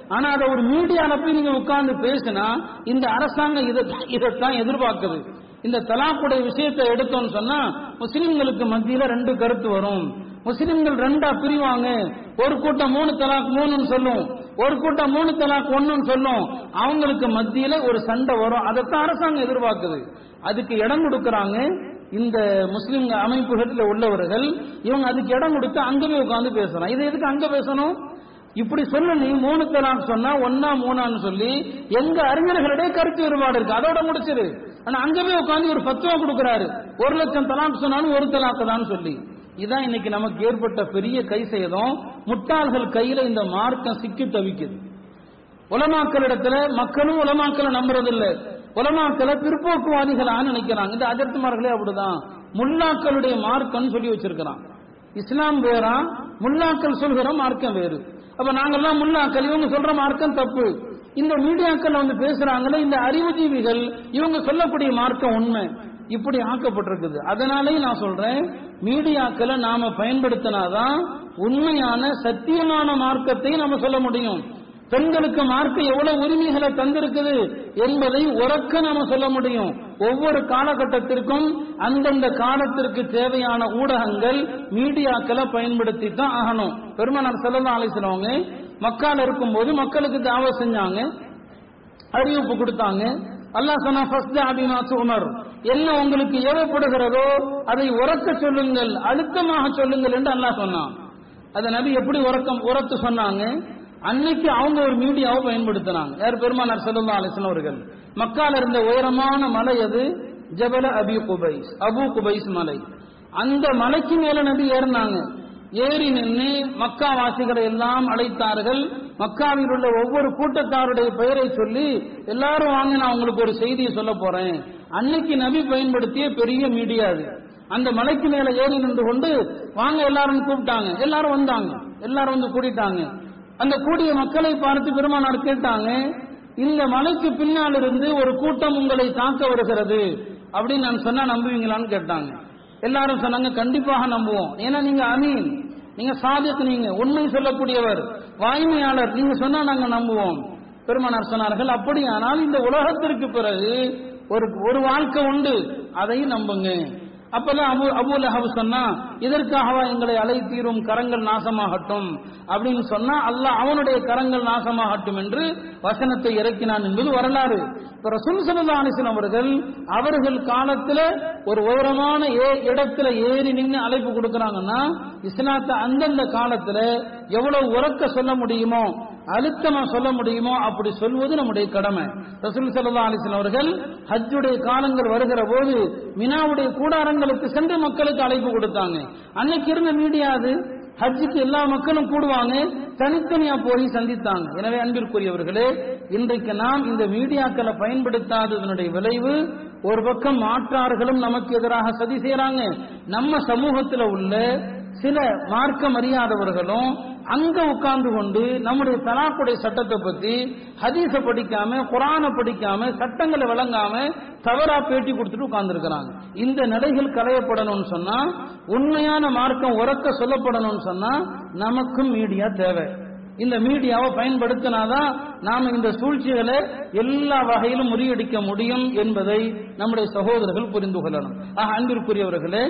ஆனா அதை ஒரு மீடியால போய் நீங்க உட்கார்ந்து பேசினா இந்த அரசாங்கம் இதை இதைத்தான் எதிர்பார்க்குது இந்த தலாக்குடைய விஷயத்தை எடுத்தோம்னு சொன்னா முஸ்லிம்களுக்கு மத்தியில ரெண்டு கருத்து வரும் முஸ்லிம்கள் ரெண்டா பிரிவாங்க ஒரு கூட்டம் மூணு தலாக் மூணுன்னு சொல்லும் ஒரு கூட்டம் மூணு தலாக் ஒண்ணுன்னு சொல்லும் அவங்களுக்கு மத்தியில ஒரு சண்டை வரும் அதைத்தான் அரசாங்கம் எதிர்பார்க்குது அதுக்கு இடம் கொடுக்கறாங்க இந்த முஸ்லிம் அமைப்புகளில் உள்ளவர்கள் இவங்க அதுக்கு இடம் கொடுத்து அங்கவே உட்கார்ந்து பேசலாம் இதை எதுக்கு அங்க பேசணும் இப்படி சொல்ல நீ மூணு தலாக் சொன்னா ஒன்னா மூணான்னு சொல்லி எங்க அறிஞர்களிடையே கருத்து வேறுபாடு இருக்கு அதோட முடிச்சிரு ஆனா அங்கவே உட்கார்ந்து ஒரு பத்துவா கொடுக்கறாரு ஒரு லட்சம் தலாக் சொன்னாலும் ஒரு தலாக்கு தான் சொல்லி இதான் இன்னைக்கு நமக்கு ஏற்பட்ட பெரிய கை சேதம் முட்டாள்கள் கையில இந்த மார்க்கம் சிக்கி தவிக்குது உலமாக்களிடத்துல மக்களும் உலமாக்களை நம்புறதில்ல உலமாக்களை பிற்போக்குவாதிகளான்னு நினைக்கிறாங்க இந்த அஜர்த்துமார்களே அப்படிதான் முல்லாக்களுடைய மார்க்கம்னு சொல்லி வச்சிருக்கிறான் இஸ்லாம் வேறா முல்லாக்கள் சொல்கிற மார்க்கம் வேறு அப்ப நாங்கெல்லாம் முல்லாக்கள் இவங்க சொல்ற மார்க்கம் தப்பு இந்த மீடியாக்கள் வந்து பேசுறாங்கல்ல இந்த அறிவுஜீவிகள் இவங்க சொல்லக்கூடிய மார்க்கம் உண்மை இப்படி ஆக்கப்பட்டிருக்குது அதனாலேயும் நான் சொல்றேன் மீடியாக்களை நாம பயன்படுத்தினாதான் உண்மையான சத்தியமான மார்க்கத்தை நம்ம சொல்ல முடியும் பெண்களுக்கு மார்க்க எவ்வளவு உரிமைகளை தந்திருக்குது என்பதை உறக்க நாம சொல்ல முடியும் ஒவ்வொரு காலகட்டத்திற்கும் அந்தந்த காலத்திற்கு தேவையான ஊடகங்கள் மீடியாக்களை பயன்படுத்தி தான் ஆகணும் பெருமனார் செல்லலாம் அழைச்சினவங்க மக்கால் இருக்கும்போது மக்களுக்கு தாவ செஞ்சாங்க அறிவிப்பு கொடுத்தாங்க அல்லாஹ் சொன்னா ஃபஸ்ட் அபிமா உமர் என்ன உங்களுக்கு ஏவப்படுகிறதோ அதை உறக்க சொல்லுங்கள் அழுத்தமாக சொல்லுங்கள் என்று அல்லாஹ் சொன்னான் அதை நபி எப்படி உறக்கம் உரத்து சொன்னாங்க அன்னைக்கு அவங்க ஒரு மீடியாவை பயன்படுத்தினாங்க யார் பெருமானார் செல்லா அலிஸ்லாம் அவர்கள் மக்கால இருந்த உயரமான மலை அது ஜபல அபி குபைஸ் அபு குபைஸ் மலை அந்த மலைக்கு மேல நபி ஏறினாங்க ஏறி நின்று மக்கா வாசிகளை எல்லாம் அழைத்தார்கள் மக்காவில் உள்ள ஒவ்வொரு கூட்டத்தாருடைய பெயரை சொல்லி எல்லாரும் வாங்க நான் உங்களுக்கு ஒரு செய்தியை சொல்ல போறேன் அன்னைக்கு நபி பயன்படுத்திய பெரிய மீடியா அது அந்த மலைக்கு மேல ஏறி நின்று கொண்டு வாங்க எல்லாரும் கூப்பிட்டாங்க எல்லாரும் வந்தாங்க எல்லாரும் வந்து கூட்டிட்டாங்க அந்த கூடிய மக்களை பார்த்து பெருமானார் கேட்டாங்க இந்த மலைக்கு பின்னால் இருந்து ஒரு கூட்டம் உங்களை தாக்க வருகிறது அப்படின்னு நான் சொன்னா நம்புவீங்களான்னு கேட்டாங்க எல்லாரும் சொன்னாங்க கண்டிப்பாக நம்புவோம் ஏன்னா நீங்க அமீன் நீங்க சாதிக்கு நீங்க உண்மை சொல்லக்கூடியவர் வாய்மையாளர் நீங்க சொன்னா நாங்க நம்புவோம் பெருமானார் சொன்னார்கள் அப்படியானால் இந்த உலகத்திற்கு பிறகு ஒரு ஒரு வாழ்க்கை உண்டு அதையும் நம்புங்க அப்பெல்லாம் அபு அபு லஹப் சொன்னா இதற்காகவா எங்களை அழைத்தீரும் கரங்கள் நாசமாகட்டும் அப்படின்னு சொன்னா அல்லாஹ் அவனுடைய கரங்கள் நாசமாகட்டும் என்று வசனத்தை இறக்கினான் என்பது வரலாறு இப்ப ரசூல் சல்லா அலிஸ்லாம் அவர்கள் அவர்கள் காலத்துல ஒரு உயரமான ஏ- இடத்துல ஏறி நின்று அழைப்பு கொடுக்கறாங்கன்னா இஸ்லாத்தை அந்தந்த காலத்துல எவ்வளவு உறக்க சொல்ல முடியுமோ அழுத்தமா சொல்ல முடியுமோ அப்படி சொல்வது நம்முடைய கடமை ரசூல் சல்லா அலிஸ்லாம் அவர்கள் ஹஜ்ஜுடைய காலங்கள் வருகிற போது மினாவுடைய கூடாரங்களுக்கு சென்று மக்களுக்கு அழைப்பு கொடுத்தாங்க அன்னைக்கு இருந்த மீடியா அது ஹஜ்ஜுக்கு எல்லா மக்களும் கூடுவாங்க தனித்தனியா போய் சந்தித்தாங்க எனவே அன்பிற்குரியவர்களே இன்றைக்கு நாம் இந்த மீடியாக்களை பயன்படுத்தாததனுடைய விளைவு ஒரு பக்கம் மாற்றார்களும் நமக்கு எதிராக சதி செய்யறாங்க நம்ம சமூகத்தில் உள்ள சில மார்க்கம் அறியாதவர்களும் அங்க உட்கார்ந்து கொண்டு நம்முடைய தலாக்குடைய சட்டத்தை பத்தி ஹதீஸ படிக்காம குரானை படிக்காம சட்டங்களை விளங்காம தவறா பேட்டி கொடுத்துட்டு உட்கார்ந்து இந்த நடைகள் களையப்படணும்னு சொன்னா உண்மையான மார்க்கம் உறக்க சொல்லப்படணும்னு சொன்னா நமக்கும் மீடியா தேவை இந்த மீடியாவை பயன்படுத்தினாதான் நாம இந்த சூழ்ச்சிகளை எல்லா வகையிலும் முறியடிக்க முடியும் என்பதை நம்முடைய சகோதரர்கள் புரிந்து கொள்ளணும் ஆக அன்பிற்குரியவர்களே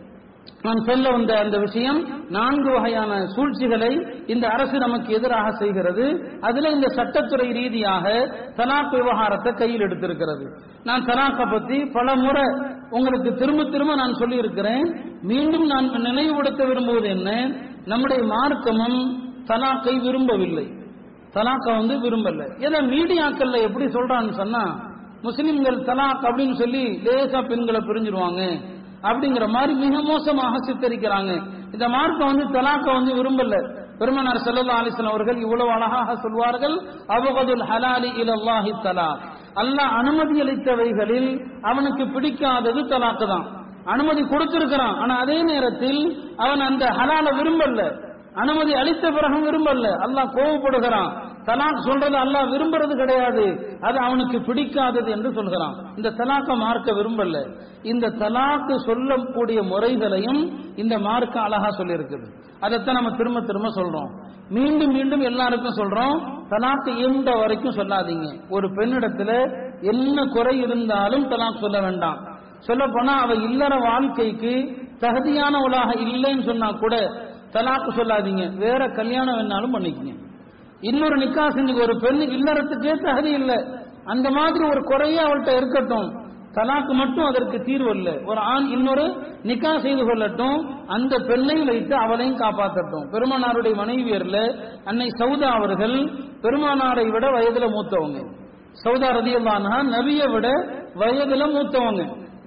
நான் சொல்ல வந்த அந்த விஷயம் நான்கு வகையான சூழ்ச்சிகளை இந்த அரசு நமக்கு எதிராக செய்கிறது அதுல இந்த சட்டத்துறை ரீதியாக தலாக் விவகாரத்தை கையில் எடுத்திருக்கிறது நான் தலாக்கை பத்தி பல முறை உங்களுக்கு திரும்ப திரும்ப நான் சொல்லி இருக்கிறேன் மீண்டும் நான் நினைவுபடுத்த விரும்புவது என்ன நம்முடைய மார்க்கமும் தலாக்கை விரும்பவில்லை தலாக்கை வந்து விரும்பல ஏன்னா மீடியாக்கள்ல எப்படி சொல்றான்னு சொன்னா முஸ்லிம்கள் தலாக் அப்படின்னு சொல்லி லேசா பெண்களை பிரிஞ்சிருவாங்க அப்படிங்கிற மாதிரி மிக மோசமாக சித்தரிக்கிறாங்க இந்த மார்க்கம் வந்து தலாக்க வந்து விரும்பல பெருமனார் செல்லல்லா அலிஸ்லாம் அவர்கள் இவ்வளவு அழகாக சொல்வார்கள் அபகதுல் ஹலாலி இலல்லாஹி தலாக் அல்லாஹ் அனுமதி அளித்தவைகளில் அவனுக்கு பிடிக்காதது தலாக்கு தான் அனுமதி கொடுத்திருக்கிறான் ஆனா அதே நேரத்தில் அவன் அந்த ஹலால விரும்பல அனுமதி அளித்த பிறகும் விரும்பல அல்லாஹ் கோவப்படுகிறான் தலாக் சொல்றது அல்லாஹ் விரும்புறது கிடையாது அது அவனுக்கு பிடிக்காதது என்று சொல்கிறான் இந்த தலாக்க மார்க்க விரும்பல இந்த தலாக்கு சொல்லக்கூடிய முறைகளையும் இந்த மார்க்க அழகா சொல்லியிருக்குது அதைத்தான் நம்ம திரும்ப திரும்ப சொல்றோம் மீண்டும் மீண்டும் எல்லாருக்கும் சொல்றோம் தலாக்கு எந்த வரைக்கும் சொல்லாதீங்க ஒரு பெண்ணிடத்துல என்ன குறை இருந்தாலும் தலாக் சொல்ல வேண்டாம் சொல்ல போனா அவ இல்லற வாழ்க்கைக்கு தகுதியானவளாக இல்லைன்னு சொன்னா கூட தலாக்கு சொல்லாதீங்க வேற கல்யாணம் வேணாலும் பண்ணிக்கங்க இன்னொரு நிக்கா செஞ்சு ஒரு பெண் இல்லறத்துக்கே தகுதி இல்லை அந்த மாதிரி ஒரு குறையே அவள்கிட்ட இருக்கட்டும் தலாக்கு மட்டும் அதற்கு தீர்வு இல்லை ஒரு ஆண் இன்னொரு நிக்கா செய்து கொள்ளட்டும் அந்த பெண்ணையும் வைத்து அவளையும் காப்பாற்றட்டும் பெருமானாருடைய மனைவியர்ல அன்னை சௌதா அவர்கள் பெருமானாரை விட வயதுல மூத்தவங்க சௌதா ரதியல்லானா நபியை விட வயதுல மூத்தவங்க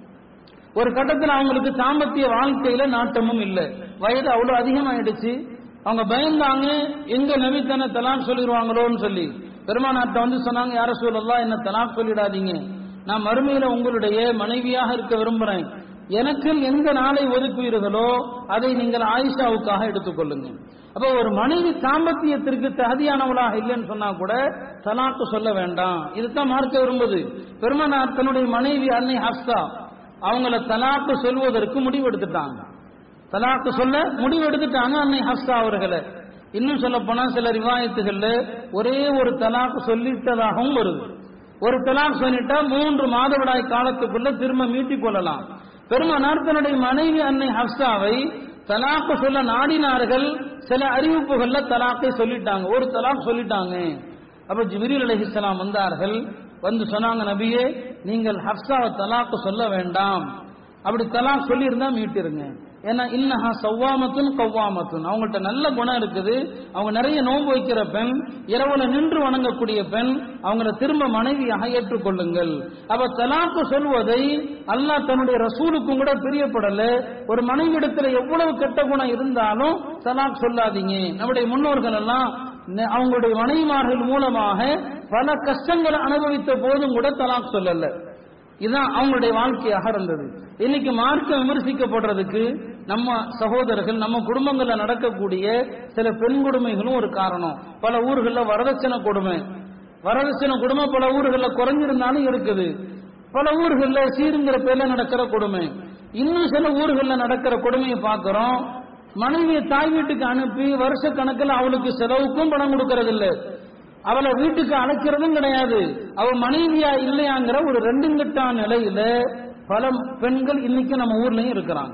ஒரு கட்டத்தில் அவங்களுக்கு தாம்பத்திய வாழ்க்கையில நாட்டமும் இல்லை வயது அவ்வளவு அதிகமாயிடுச்சு அவங்க பயந்தாங்க எங்க நபி தன்னை தலாக் சொல்லிடுவாங்களோன்னு சொல்லி பெருமானாட்ட வந்து சொன்னாங்க யார சொல்லலாம் என்ன தலாக் சொல்லிடாதீங்க நான் மறுமையில உங்களுடைய மனைவியாக இருக்க விரும்புறேன் எனக்கு எந்த நாளை ஒதுக்குவீர்களோ அதை நீங்கள் ஆயிஷாவுக்காக எடுத்துக்கொள்ளுங்க அப்ப ஒரு மனைவி தாம்பத்தியத்திற்கு தகுதியானவளாக இல்லைன்னு சொன்னா கூட தலாக்கு சொல்ல வேண்டாம் இதுதான் மார்க்க விரும்புது பெருமானார் தன்னுடைய மனைவி அன்னை ஹப்சா அவங்கள தலாக்கு சொல்வதற்கு முடிவெடுத்துட்டாங்க தலாக்கு சொல்ல முடிவெடுத்துட்டாங்க அன்னை ஹப்சா அவர்களை இன்னும் சொல்ல போனா சில ரிவாயத்துகள்ல ஒரே ஒரு தலாக்கு சொல்லிட்டதாகவும் வருது ஒரு தலாக் சொல்லிட்டா மூன்று மாதவிடாய் காலத்துக்குள்ள திரும்ப மீட்டிக் கொள்ளலாம் பெருமானார் தன்னுடைய மனைவி அன்னை ஹப்சாவை தலாக்கு சொல்ல நாடினார்கள் சில அறிவிப்புகள்ல தலாக்கை சொல்லிட்டாங்க ஒரு தலாக் சொல்லிட்டாங்க அப்ப ஜிபிரில் அலிஹிஸ்லாம் வந்தார்கள் வந்து சொன்னாங்க நபியே நீங்கள் ஹப்சாவை தலாக்கு சொல்ல வேண்டாம் அப்படி தலாக் சொல்லி இருந்தா மீட்டிருங்க ஏன்னா இன்னஹா சவ்வாமத்துன் கவ்வாமத்துன் அவங்கள்ட்ட நல்ல குணம் இருக்குது அவங்க நிறைய நோன்பு வைக்கிற பெண் இரவுல நின்று வணங்கக்கூடிய பெண் அவங்கள திரும்ப மனைவியாக ஏற்றுக்கொள்ளுங்கள் அவ தலாக்கு சொல்வதை அல்லாஹ் தன்னுடைய ரசூலுக்கும் கூட பிரியப்படல ஒரு மனைவிடத்துல எவ்வளவு கெட்ட குணம் இருந்தாலும் தலாக் சொல்லாதீங்க நம்முடைய முன்னோர்கள் எல்லாம் அவங்களுடைய மனைவிமார்கள் மூலமாக பல கஷ்டங்களை அனுபவித்த போதும் கூட தலாக் சொல்லல இதுதான் அவங்களுடைய வாழ்க்கையாக இருந்தது இன்னைக்கு மார்க்கம் விமர்சிக்கப்படுறதுக்கு நம்ம சகோதரர்கள் நம்ம குடும்பங்கள்ல நடக்கக்கூடிய சில பெண் கொடுமைகளும் ஒரு காரணம் பல ஊர்களில் வரதட்சணை கொடுமை வரதட்சணை கொடுமை பல ஊர்களில் குறைஞ்சிருந்தாலும் இருக்குது பல ஊர்களில் சீருங்கிற பேர்ல நடக்கிற கொடுமை இன்னும் சில ஊர்களில் நடக்கிற கொடுமையை பார்க்கிறோம் மனைவியை தாய் வீட்டுக்கு அனுப்பி வருஷ கணக்கில் அவளுக்கு செலவுக்கும் பணம் கொடுக்கறது இல்லை அவளை வீட்டுக்கு அழைக்கிறதும் கிடையாது அவ மனைவியா இல்லையாங்கிற ஒரு ரெண்டுங்கட்டான நிலையில பல பெண்கள் இன்னைக்கு நம்ம ஊர்லயும் இருக்கிறாங்க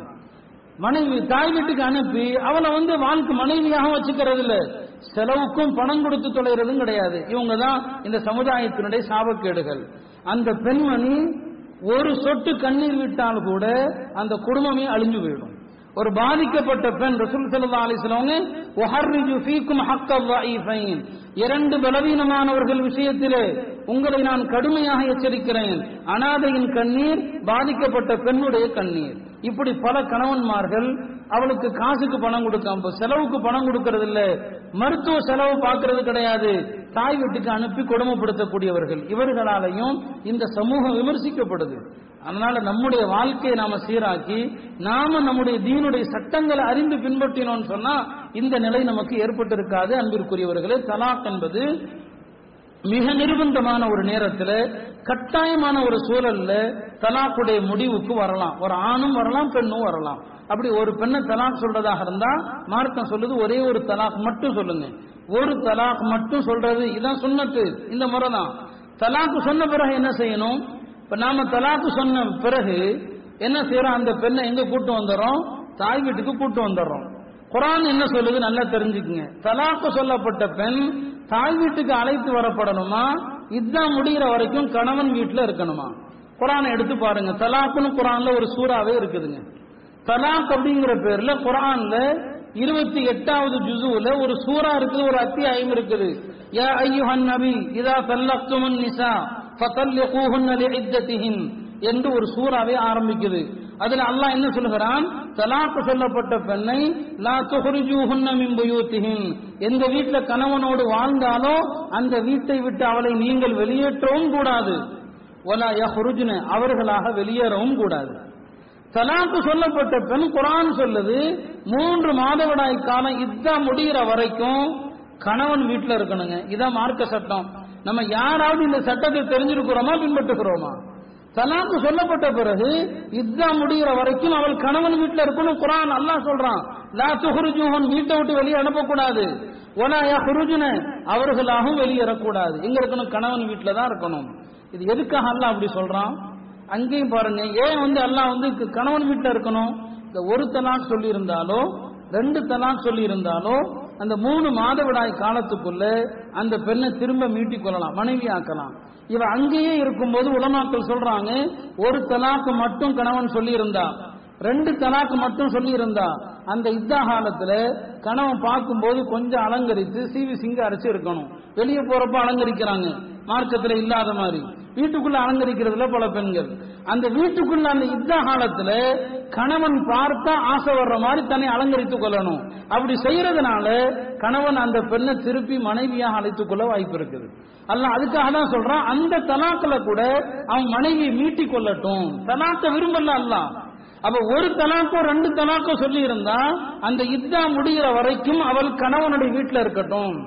மனைவி தாய் வீட்டுக்கு அனுப்பி அவளை வந்து வாழ்க்கை மனைவியாக வச்சுக்கிறது இல்ல செலவுக்கும் பணம் கொடுத்து தொலைறதும் கிடையாது இவங்க தான் இந்த சமுதாயத்தினுடைய சாபக்கேடுகள் அந்த பெண்மணி ஒரு சொட்டு கண்ணீர் விட்டால் கூட அந்த குடும்பமே அழிஞ்சு போயிடும் ஒரு பாதிக்கப்பட்ட பெண் ரசூல் சல்லா அலிஸ்லவங்க ஒஹர்ரிஜு ஃபீக்கும் ஹக்க ضعيفين இரண்டு பலவீனமானவர்கள் விஷயத்திலே உங்களை நான் கடுமையாக எச்சரிக்கிறேன் அனாதையின் கண்ணீர் பாதிக்கப்பட்ட பெண்ணுடைய கண்ணீர் இப்படி பல கணவன்மார்கள் அவளுக்கு காசுக்கு பணம் கொடுக்காம செலவுக்கு பணம் கொடுக்கறது இல்ல மருத்துவ செலவு பார்க்கறது கிடையாது தாய் வீட்டுக்கு அனுப்பி கொடுமைப்படுத்தக்கூடியவர்கள் இவர்களாலையும் இந்த சமூகம் விமர்சிக்கப்படுது அதனால நம்முடைய வாழ்க்கையை நாம சீராக்கி நாம நம்முடைய தீனுடைய சட்டங்களை அறிந்து பின்பற்றினோம்னு சொன்னா இந்த நிலை நமக்கு ஏற்பட்டிருக்காது அன்பிற்குரியவர்களே தலாக் என்பது மிக நிர்பந்தமான ஒரு நேரத்தில் கட்டாயமான ஒரு சூழல்ல தலாக்குடைய முடிவுக்கு வரலாம் ஒரு ஆணும் வரலாம் பெண்ணும் வரலாம் அப்படி ஒரு பெண்ணை தலாக் சொல்றதாக இருந்தா மார்க்கம் சொல்லுது ஒரே ஒரு தலாக் மட்டும் சொல்லுங்க ஒரு தலாக் மட்டும் சொல்றது இதான் சுண்ணத்து இந்த முறை தான் தலாக்கு சொன்ன பிறகு என்ன செய்யணும் இப்ப நாம தலாக்கு சொன்ன பிறகு என்ன செய்யறோம் அந்த பெண்ணை எங்க கூட்டு வந்துடுறோம் தாய் வீட்டுக்கு கூட்டு வந்துடுறோம் குரான் என்ன சொல்லுது நல்லா தெரிஞ்சுக்குங்க தலாக்கு சொல்லப்பட்ட பெண் தாய் வீட்டுக்கு அழைத்து வரப்படணுமா இதுதான் முடிகிற வரைக்கும் கணவன் வீட்டுல இருக்கணுமா குரானை எடுத்து பாருங்க தலாக்குன்னு குரான்ல ஒரு சூறாவே இருக்குதுங்க தலாக் அப்படிங்கிற பேர்ல குரான்ல இருபத்தி எட்டாவது ஜுசுல ஒரு சூறா இருக்குது ஒரு அத்தியாயம் இருக்குது யா ஐயுஹன் நபி இதா தல்லக்துமுன் நிசா ஃபதல்லிகூஹுன்ன லிஇத்தத்திஹின் என்று ஒரு சூறாவே ஆரம்பிக்குது அதுல அல்லாஹ் என்ன சொல்லுகிறான் தலாக்கு சொல்லப்பட்ட பெண்ணை லா துஹ்ரிஜூஹுன்ன மின் புயூத்திஹின் எந்த வீட்டுல கணவனோடு வாழ்ந்தாலோ அந்த வீட்டை விட்டு அவளை நீங்கள் வெளியேற்றவும் கூடாது ஒலா யஹ்ருஜ்ன அவர்களாக வெளியேறவும் கூடாது தலாக்கு சொல்லப்பட்ட பெண் குரான் சொல்லுது மூன்று மாதவிடாய் காலம் இதா முடிகிற வரைக்கும் கணவன் வீட்டுல இருக்கணுங்க இதான் மார்க்க சட்டம் நம்ம யாராவது இந்த சட்டத்தை தெரிஞ்சிருக்கிறோமா பின்பற்றுகிறோமா தலாக்கு சொல்லப்பட்ட பிறகு இத்தா முடிகிற வரைக்கும் அவள் கணவன் வீட்டுல இருக்கணும் குரான் அல்லாஹ் சொல்றான் லா துஹ்ருஜுஹுன் வீட்டை விட்டு வெளியே அனுப்பக்கூடாது ஒலா யஹ்ருஜுன அவர்களாகவும் வெளியேறக்கூடாது எங்க இருக்கணும் கணவன் வீட்டுல தான் இருக்கணும் இது எதுக்காக அல்லாஹ் அப்படி சொல்றான் அங்கேயும் பாருங்க ஏன் வந்து அல்லாஹ் வந்து க- கணவன் வீட்டுல இருக்கணும் இந்த ஒரு தலாக் சொல்லி இருந்தாலோ ரெண்டு தலாக் சொல்லி இருந்தாலோ அந்த மூணு மாதவிடாய் காலத்துக்குள்ள அந்த பெண்ணை திரும்ப மீட்டிக் கொள்ளலாம் மனைவி ஆக்கலாம் இவ அங்கேயே இருக்கும்போது உலமாக்கள் சொல்றாங்க ஒரு தலாக்கு மட்டும் கணவன் சொல்லி இருந்தா ரெண்டு தலாக்கு மட்டும் சொல்லி இருந்தா அந்த இத்தா காலத்துல கணவன் பார்க்கும்போது கொஞ்சம் அலங்கரித்து சீவி சிங்க அரைச்சு இருக்கணும் வெளியே போறப்ப அலங்கரிக்கிறாங்க மார்க்கத்துல இல்லாத மாதிரி வீட்டுக்குள்ள அலங்கரிக்கிறதுல பல பெண்கள் அந்த வீட்டுக்குள்ள அந்த யுத்த காலத்துல கணவன் பார்த்தா ஆசை வர்ற மாதிரி தன்னை அலங்கரித்துக் கொள்ளணும் அப்படி செய்யறதுனால கணவன் அந்த பெண்ணை திருப்பி மனைவியாக அழைத்துக் கொள்ள வாய்ப்பு இருக்குது அல்ல அதுக்காக தான் சொல்றான் அந்த தலாக்குல கூட அவன் மனைவியை மீட்டிக் கொள்ளட்டும் தலாக்க விரும்பல அல்ல அப்ப ஒரு தலாக்கோ ரெண்டு தலாக்கோ சொல்லி இருந்தா அந்த இத்தா முடிகிற வரைக்கும் அவள் கணவனுடைய வீட்டுல இருக்கட்டும்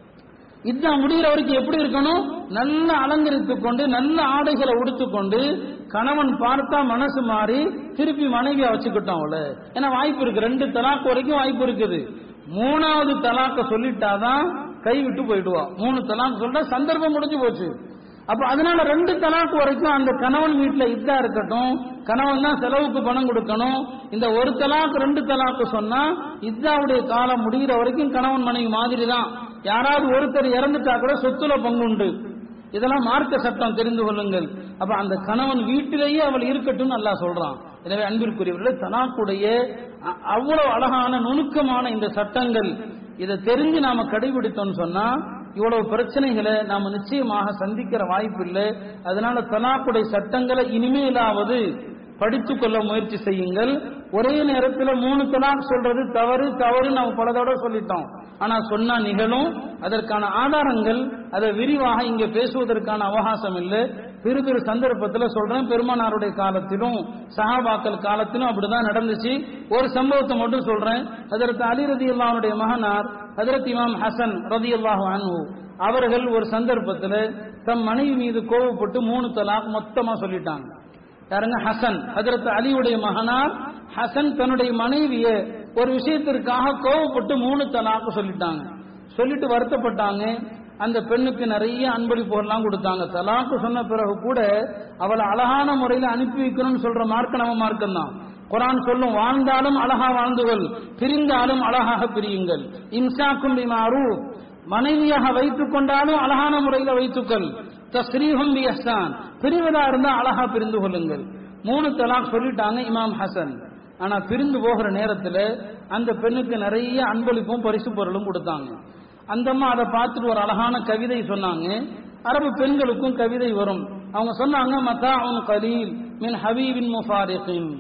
இதான் முடிகிற வரைக்கும் எப்படி இருக்கணும் நல்ல அலங்கரித்துக் கொண்டு நல்ல ஆடைகளை உடுத்துக்கொண்டு கணவன் பார்த்தா மனசு மாறி திருப்பி மனைவியா வச்சுக்கிட்டோம் அவளை ஏன்னா வாய்ப்பு இருக்கு ரெண்டு தலாக்கு வரைக்கும் வாய்ப்பு இருக்குது மூணாவது தலாக்க சொல்லிட்டாதான் கை விட்டு போயிடுவா மூணு தலாக்கு சொல்லிட்டா சந்தர்ப்பம் முடிஞ்சு போச்சு அப்ப அதனால ரெண்டு தலாக்கு வரைக்கும் அந்த கணவன் வீட்டுல இதா இருக்கட்டும் கணவன் தான் செலவுக்கு பணம் கொடுக்கணும் இந்த ஒரு தலாக்கு ரெண்டு தலாக்கு சொன்னா இத்தாவுடைய காலம் முடிகிற வரைக்கும் கணவன் மனைவி மாதிரி தான் யாராவது ஒருத்தர் இறந்துட்டா கூட சொத்துல பங்குண்டு இதெல்லாம் மார்க்க சட்டம் தெரிந்து கொள்ளுங்கள் அப்ப அந்த கணவன் வீட்டிலேயே அவள் இருக்கட்டும் நல்லா சொல்றான் எனவே அன்பிற்குரியவர்களே தலாக்குடைய அ- அவ்வளவு அழகான நுணுக்கமான இந்த சட்டங்கள் இதை தெரிஞ்சு நாம கடைபிடித்தோம்னு சொன்னா இவ்வளவு பிரச்சனைகளை நாம நிச்சயமாக சந்திக்கிற வாய்ப்பு இல்லை அதனால தலாக்குடைய சட்டங்களை இனிமேலாவது படித்துக் கொள்ள முயற்சி செய்யுங்கள் ஒரே நேரத்தில் மூணு தலாக் சொல்றது தவறு தவறு நம்ம பல தடவை சொல்லிட்டோம் ஆனா சொன்னா நிகழும் அதற்கான ஆதாரங்கள் அதை விரிவாக இங்க பேசுவதற்கான அவகாசம் இல்லை திரு திரு சந்தர்ப்பத்தில் சொல்றேன் பெருமானாருடைய காலத்திலும் சஹாபாக்கள் காலத்திலும் அப்படிதான் நடந்துச்சு ஒரு சம்பவத்தை மட்டும் சொல்றேன் அதற்கு அலி ரதி அல்லாவுடைய மகனார் ஹதரத் இமாம் ஹசன் ரதி அல்லாஹு அன்ஹு அவர்கள் ஒரு சந்தர்ப்பத்தில் தம் மனைவி மீது கோவப்பட்டு மூணு தலாக் மொத்தமா சொல்லிட்டாங்க யாருங்க ஹசன் ஹதரத் அலியுடைய மகனார் ஹசன் தன்னுடைய மனைவிய ஒரு விஷயத்திற்காக கோவப்பட்டு மூணு தலாக்கு சொல்லிட்டாங்க சொல்லிட்டு வருத்தப்பட்டாங்க அந்த பெண்ணுக்கு நிறைய அன்பளிப்புகள்லாம் கொடுத்தாங்க தலாக்கு சொன்ன பிறகு கூட அவளை அழகான முறையில் அனுப்பி வைக்கணும்னு சொல்ற மார்க்க நம்ம மார்க்கம் தான் குரான் சொல்லும் வாழ்ந்தாலும் அழகா வாழ்ந்துகள் பிரிந்தாலும் அழகாக பிரியுங்கள் இம்சாக்கும் பிமாரூஃப் மனைவியாக வைத்துக் கொண்டாலும் அழகான முறையில் வைத்துக்கள் தஸ்ரீஹும் பி இஹ்சான் பிரிவதா இருந்தா அழகா பிரிந்து கொள்ளுங்கள் மூணு தலாக் சொல்லிட்டாங்க இமாம் ஹசன் ஆனா பிரிந்து போகிற நேரத்துல அந்த பெண்ணுக்கு நிறைய அன்பளிப்பும் பரிசு பொருளும் கொடுத்தாங்க அந்த அம்மா அதை பார்த்துட்டு ஒரு அழகான கவிதை சொன்னாங்க அரபு பெண்களுக்கும் கவிதை வரும் அவங்க சொன்னாங்க மத்தா உன் கலீல் மின் ஹபீபின் முஃபாரிகின்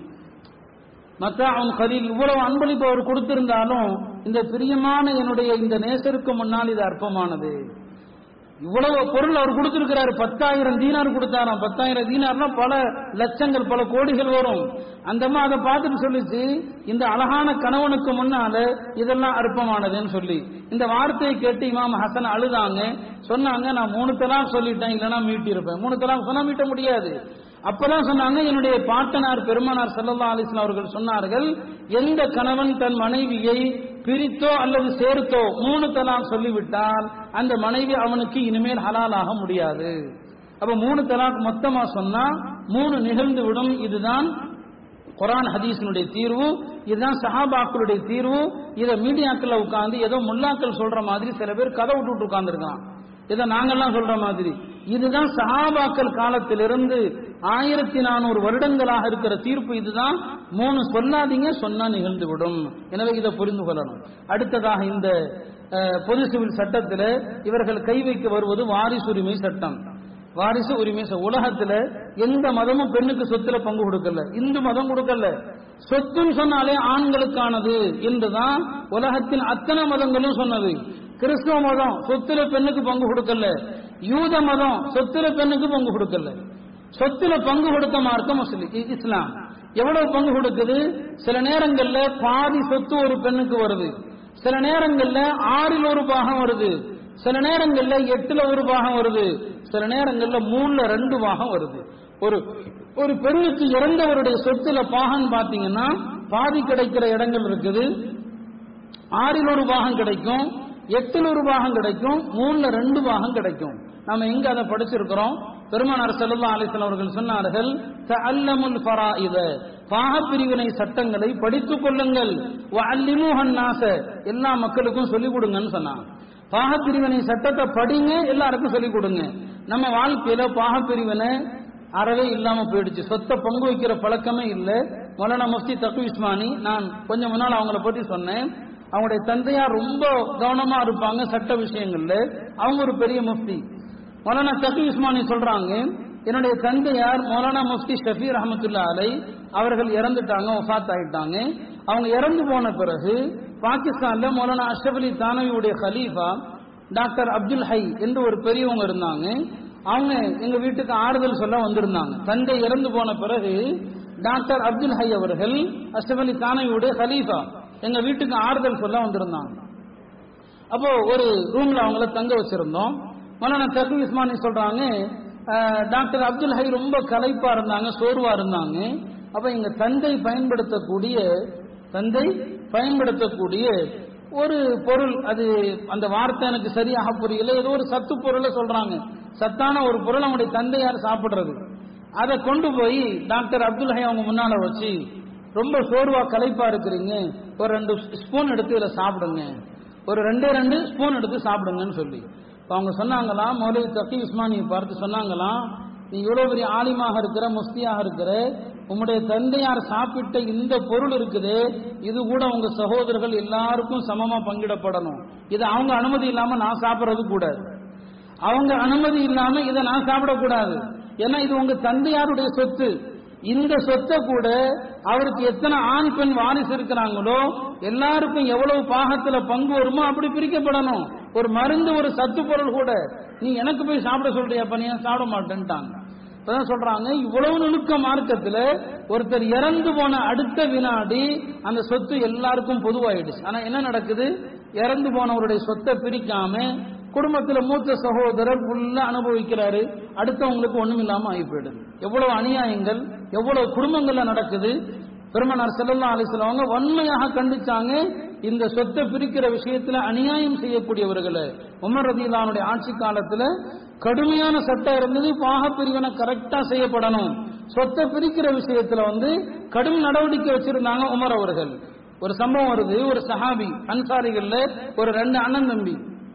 மத்தாவுன் கலீல் இவ்வளவு அன்பளிப்பு அவர் கொடுத்திருந்தாலும் இந்த பிரியமான என்னுடைய இந்த நேசருக்கு முன்னால் இது அற்பமானது இவ்வளவு பொருள் அவர் கொடுத்திருக்கிறாரு பத்தாயிரம் தீனார் கொடுத்தாராம் பத்தாயிரம் தீனார்னா பல லட்சங்கள் பல கோடிகள் வரும் அந்த அம்மா அதை பார்த்துட்டு சொல்லிச்சு இந்த அழகான கணவனுக்கு முன்னால இதெல்லாம் அற்பமானதுன்னு சொல்லி இந்த வார்த்தையை கேட்டு இமாம் ஹசன் அழுதாங்க சொன்னாங்க நான் மூணு தலாக் சொல்லிட்டேன் இல்லைன்னா மீட்டி இருப்பேன் மூணு தலாக் சொன்னா மீட்ட முடியாது அப்பதான் சொன்னாங்க என்னுடைய பாட்டனார் பெருமானார் ஸல்லல்லாஹு அலைஹி வஸல்லம் அவர்கள் சொன்னார்கள் எந்த கணவன் தன் மனைவியை பிரித்தோ அல்லது சேர்த்தோ மூணு தலாக் சொல்லிவிட்டால் அந்த மனைவி அவனுக்கு இனிமேல் ஹலாலாக முடியாது அப்ப மூணு தலாக் மொத்தமா சொன்னா மூணு நிகழ்ந்து விடும் இதுதான் குரான் ஹதீஸினுடைய தீர்வு இதுதான் சஹாபாக்களுடைய தீர்வு இதை மீடியாக்கள்ல உட்கார்ந்து ஏதோ முல்லாக்கள் சொல்ற மாதிரி சில பேர் கதை விட்டுட்டு உட்கார்ந்துருக்கான் இதை நாங்கெல்லாம் சொல்ற மாதிரி இதுதான் சஹாபாக்கள் காலத்திலிருந்து ஆயிரத்தி நானூறு வருடங்களாக இருக்கிற தீர்ப்பு இதுதான் மூணு சொல்லாதீங்க சொன்னா நிகழ்ந்து விடும் எனவே இதை புரிந்து கொள்ளணும் அடுத்ததாக இந்த அஹ், பொது சிவில் சட்டத்தில் இவர்கள் கை வைக்க வருவது வாரிசுரிமை சட்டம் வாரிசு உரிமை ச- உலகத்துல எந்த மதமும் பெண்ணுக்கு சொத்துல பங்கு கொடுக்கல இந்து மதம் கொடுக்கல சொத்துன்னு சொன்னாலே ஆண்களுக்கானது என்றுதான் உலகத்தின் அத்தனை மதங்களும் சொன்னது கிறிஸ்துவ மதம் சொத்துல பெண்ணுக்கு பங்கு கொடுக்கல யூத மதம் சொத்துல பெண்ணுக்கு பங்கு கொடுக்கல சொத்துல பங்கு கொடுத்த மார்க்கம் முஸ்லிம் இ- இஸ்லாம் எவ்வளவு பங்கு கொடுக்குது சில நேரங்கள்ல பாதி சொத்து ஒரு பெண்ணுக்கு வருது சில நேரங்கள்ல ஆறில் ஒரு பாகம் வருது சில நேரங்கள்ல எட்டுல ஒரு பாகம் வருது சில நேரங்கள்ல மூணுல ரெண்டு பாகம் வருது ஒரு ஒரு பெண்ணுக்கு இறந்தவருடைய சொத்துல பாகம் பாத்தீங்கன்னா பாதி கிடைக்கிற இடங்கள் இருக்குது ஆறில் ஒரு பாகம் கிடைக்கும் எட்டில் ஒரு பாகம் கிடைக்கும் மூணுல ரெண்டு பாகம் கிடைக்கும் நம்ம எங்க அதை படிச்சிருக்கிறோம் பெருமானார் செல்லல்லா அலிசன் அவர்கள் சொன்னார்கள் தஅல்லமுல் ஃபராயித பாகப்பிரிவினை சட்டங்களை படித்துக் கொள்ளுங்கள் வஅல்லிமுஹன் நாஸ எல்லா மக்களுக்கும் சொல்லிக் கொடுங்கன்னு சொன்னாங்க பாகப்பிரிவினை சட்டத்தை படிங்க எல்லாருக்கும் சொல்லிக் கொடுங்க நம்ம வாழ்க்கையில பாகப்பிரிவினை அறவே இல்லாம போயிடுச்சு சொத்தை பங்கு வைக்கிற பழக்கமே இல்லை மௌலானா முஃப்தி தக்கு இஸ்மானி நான் கொஞ்சம் முன்னால் அவங்கள பத்தி சொன்னேன் அவங்களுடைய தந்தையார் ரொம்ப கவனமா இருப்பாங்க சட்ட விஷயங்கள்ல அவங்க ஒரு பெரிய முஃப்தி மௌலானா தக்கு இஸ்மானி சொல்றாங்க என்னுடைய தந்தையார் மௌலானா முஃப்தி ஷஃபி ரஹமத்துல்லா அலை அவர்கள் இறந்துட்டாங்க ஒஃபாத் ஆயிட்டாங்க அவங்க இறந்து போன பிறகு பாகிஸ்தான்ல மௌலானா அஷ்ரப் அலி தானவியுடைய ஹலீஃபா டாக்டர் அப்துல் ஹை என்று ஒரு பெரியவங்க இருந்தாங்க அவங்க எங்க வீட்டுக்கு ஆறுதல் சொல்ல வந்திருந்தாங்க தந்தை இறந்து போன பிறகு டாக்டர் அப்துல் ஹை அவர்கள் அஷ்ரப் அலி தானவியுடைய ஹலீஃபா எங்க வீட்டுக்கு ஆறுதல் சொல்ல வந்திருந்தாங்க அப்போ ஒரு ரூம்ல அவங்கள தங்க வச்சிருந்தோம் மௌலானா தக்கு இஸ்மானி சொல்றாங்க அஹ், டாக்டர் அப்துல் ஹை ரொம்ப களைப்பா இருந்தாங்க சோர்வா இருந்தாங்க அப்ப எங்க தந்தை பயன்படுத்தக்கூடிய தந்தை பயன்படுத்தக்கூடிய ஒரு பொருள் அது அந்த வார்த்தை எனக்கு சரியாக புரியல ஏதோ ஒரு சத்து பொருளை சொல்றாங்க சத்தான ஒரு பொருள் அவங்களுடைய தந்தையார் சாப்பிடுறது அதை கொண்டு போய் டாக்டர் அப்துல் ஹை அவங்க முன்னால வச்சு ரொம்ப சோர்வா களைப்பா இருக்கிறீங்க ஒரு ரெண்டு ஸ்பூன் எடுத்து இதுல சாப்பிடுங்க ஒரு ரெண்டே ரெண்டு ஸ்பூன் எடுத்து சாப்பிடுங்கன்னு சொல்லி இப்ப அவங்க சொன்னாங்களாம் மௌலவி தக்கி உஸ்மானியை பார்த்து சொன்னாங்களாம் நீ இவ்வளவு பெரிய ஆலிமாக இருக்கிற முஸ்தியாக இருக்கிற உம்முடைய தந்தையார் சாப்பிட்ட இந்த பொருள் இருக்குது இது கூட உங்க சகோதரர்கள் எல்லாருக்கும் சமமா பங்கிடப்படணும் இது அவங்க அனுமதி இல்லாம நான் சாப்பிடுறது கூடாது அவங்க அனுமதி இல்லாம இதை நான் சாப்பிடக்கூடாது ஏன்னா இது உங்க தந்தையாருடைய சொத்து இந்த சொத்தை கூட அவருக்கு எத்தனை ஆண் பெண் வாரிசு இருக்கிறாங்களோ எல்லாருக்கும் எவ்வளவு பாகத்துல பங்கு வருமோ அப்படி பிரிக்கப்படணும் ஒரு மருந்து ஒரு சத்து பொருள் கூட நீ எனக்கு போய் சாப்பிட சொல்றியாப்ப நீ ஏன் சாப்பிட மாட்டேன்ட்டாங்க இப்பதான் சொல்றாங்க இவ்வளவு நுணுக்க மார்க்கத்துல ஒருத்தர் இறந்து போன அடுத்த வினாடி அந்த சொத்து எல்லாருக்கும் பொதுவாயிடுச்சு ஆனா என்ன நடக்குது இறந்து போனவருடைய சொத்தை பிரிக்காம குடும்பத்துல மூத்த சகோதரர் ஃபுல்லா அனுபவிக்கிறாரு அடுத்தவங்களுக்கு ஒண்ணும் இல்லாம ஆகி போயிடுது எவ்வளவு அநியாயங்கள் எவ்வளவு குடும்பங்கள்ல நடக்குது பெருமனார் செல்லல்லா அலிஸ்லவங்க வன்மையாக கண்டிச்சாங்க இந்த சொத்தை பிரிக்கிற விஷயத்துல அநியாயம் செய்யக்கூடியவர்களை உமர் ரதியிலானுடைய ஆட்சி காலத்துல கடுமையான சட்டம் இருந்தது பாக பிரிவினை கரெக்டா செய்யப்படணும் சொத்தை பிரிக்கிற விஷயத்துல வந்து கடும் நடவடிக்கை வச்சிருந்தாங்க உமர் அவர்கள் ஒரு சம்பவம் வருது ஒரு சஹாபி அன்சாரிகள்ல ஒரு ரெண்டு அண்ணன் தம்பி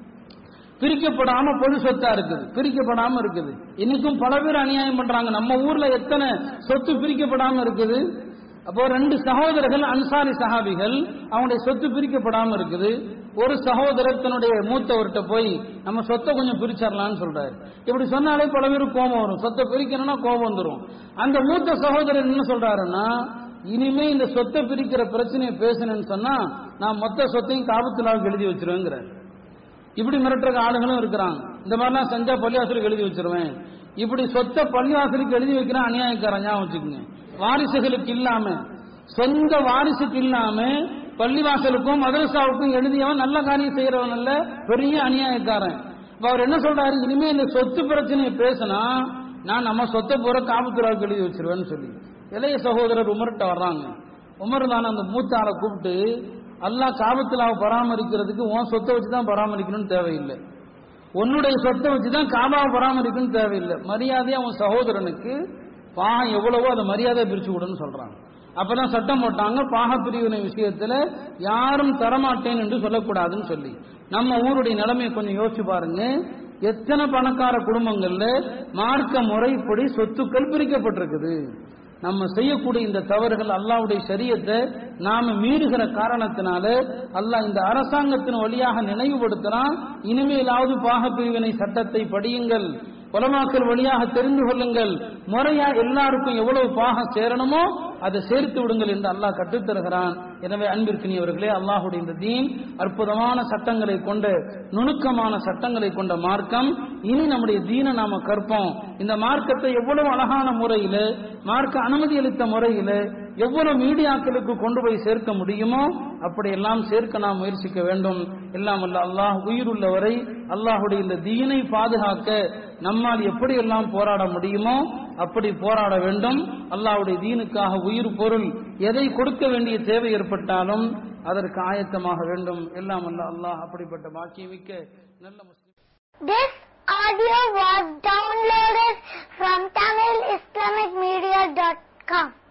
பிரிக்கப்படாம பொது சொத்தா இருக்குது பிரிக்கப்படாம இருக்குது இன்னைக்கும் பல பேர் அநியாயம் பண்றாங்க நம்ம ஊர்ல எத்தனை சொத்து பிரிக்கப்படாம இருக்குது அப்போ ரெண்டு சகோதரர்கள் அன்சாரி சஹாபிகள் அவங்களுடைய சொத்து பிரிக்கப்படாம இருக்குது ஒரு சகோதரர் தன்னுடைய மூத்தவர்கிட்ட போய் நம்ம சொத்தை கொஞ்சம் பிரிச்சிடலாம்னு சொல்றாரு இப்படி சொன்னாலே பல பேருக்கு கோபம் வரும் சொத்தை பிரிக்கணும்னா கோபம் வந்துரும் அந்த மூத்த சகோதரர் என்ன சொல்றாருன்னா இனிமே இந்த சொத்தை பிரிக்கிற பிரச்சனையை பேசணும்னு சொன்னா நான் மொத்த சொத்தையும் காபத்துலாவுக்கு எழுதி வச்சிருவேங்கிறார் இப்படி மிரட்டுற ஆளுங்களும் இருக்கிறாங்க இந்த மாதிரிலாம் செஞ்சா பள்ளிவாசலுக்கு எழுதி வச்சிருவேன் இப்படி சொத்தை பள்ளிவாசலுக்கு எழுதி வைக்கிறான் அநியாயக்காரன் ஞாபகம் வச்சுக்கோங்க வாரிசுகளுக்கு இல்லாம சொந்த வாரிசுக்கு இல்லாம பள்ளிவாசலுக்கும் மதரசாவுக்கும் எழுதியவன் நல்ல காரியம் செய்யறவன் அல்ல பெரிய அநியாயக்காரன் இப்ப அவர் என்ன சொல்றாரு இனிமே இந்த சொத்து பிரச்சனையை பேசினா நான் நம்ம சொத்தை பூரா காபத்துறாவுக்கு எழுதி வச்சிருவேன்னு சொல்லி இளைய சகோதரர் உமர்கிட்ட வர்றாங்க உமர் தான் அந்த மூத்த ஆளை கூப்பிட்டு அல்லாஹ் காபத்துலாவை பராமரிக்கிறதுக்கு உன் சொத்தை வச்சு தான் பராமரிக்கணும்னு தேவையில்லை உன்னுடைய சொத்தை வச்சு தான் காபாவை பராமரிக்கணும்னு தேவையில்லை மரியாதையா உன் சகோதரனுக்கு பாகம் எவ்வளவோ அதை மரியாதை பிரிச்சு விடுன்னு சொல்றாங்க அப்பதான் சட்டம் போட்டாங்க பாக பிரிவினை விஷயத்துல யாரும் தரமாட்டேன் என்று சொல்லக்கூடாதுன்னு சொல்லி நம்ம ஊருடைய நிலைமையை கொஞ்சம் யோசிச்சு பாருங்க எத்தனை பணக்கார குடும்பங்கள்ல மார்க்க முறைப்படி சொத்துக்கள் பிரிக்கப்பட்டிருக்குது நம்ம செய்யக்கூடிய இந்த தவறுகள் அல்லாவுடைய சரியத்தை நாம மீறுகிற காரணத்தினால அல்லாஹ் இந்த அரசாங்கத்தின் வழியாக நினைவுபடுத்துறான் இனிமேலாவது பாக பிரிவினை சட்டத்தை படியுங்கள் உலமாக்கள் வழியாக தெரிந்து கொள்ளுங்கள் முறையா எல்லாருக்கும் எவ்வளவு பாகம் சேரணுமோ அதை சேர்த்து விடுங்கள் என்று அல்லாஹ் கற்றுத்தருகிறான் எனவே அன்பிற்கினியவர்களே அல்லாஹுடைய இந்த தீன் அற்புதமான சட்டங்களை கொண்ட நுணுக்கமான சட்டங்களை கொண்ட மார்க்கம் இனி நம்முடைய தீனை நாம கற்போம் இந்த மார்க்கத்தை எவ்வளவு அழகான முறையில மார்க்க அனுமதி அளித்த முறையில எவ்வளவு மீடியாக்களுக்கு கொண்டு போய் சேர்க்க முடியுமோ அப்படியெல்லாம் சேர்க்க நாம் முயற்சிக்க வேண்டும் எல்லாம் அல்ல அல்லாஹ் உயிருள்ளவரை அல்லாஹுடைய இந்த தீனை பாதுகாக்க நம்மால் எப்படியெல்லாம் போராட முடியுமோ அப்படி போராட வேண்டும் அல்லாஹுடைய தீனுக்காக உயிர் பொருள் எதை கொடுக்க வேண்டிய தேவை ஏற்பட்டாலும் அதற்கு ஆயத்தமாக வேண்டும் எல்லாம் அல்ல அல்லாஹ் அப்படிப்பட்ட பாக்கியமிக்க நல்ல முஸ்லிம் This audio was downloaded from TamilIslamicMedia.com.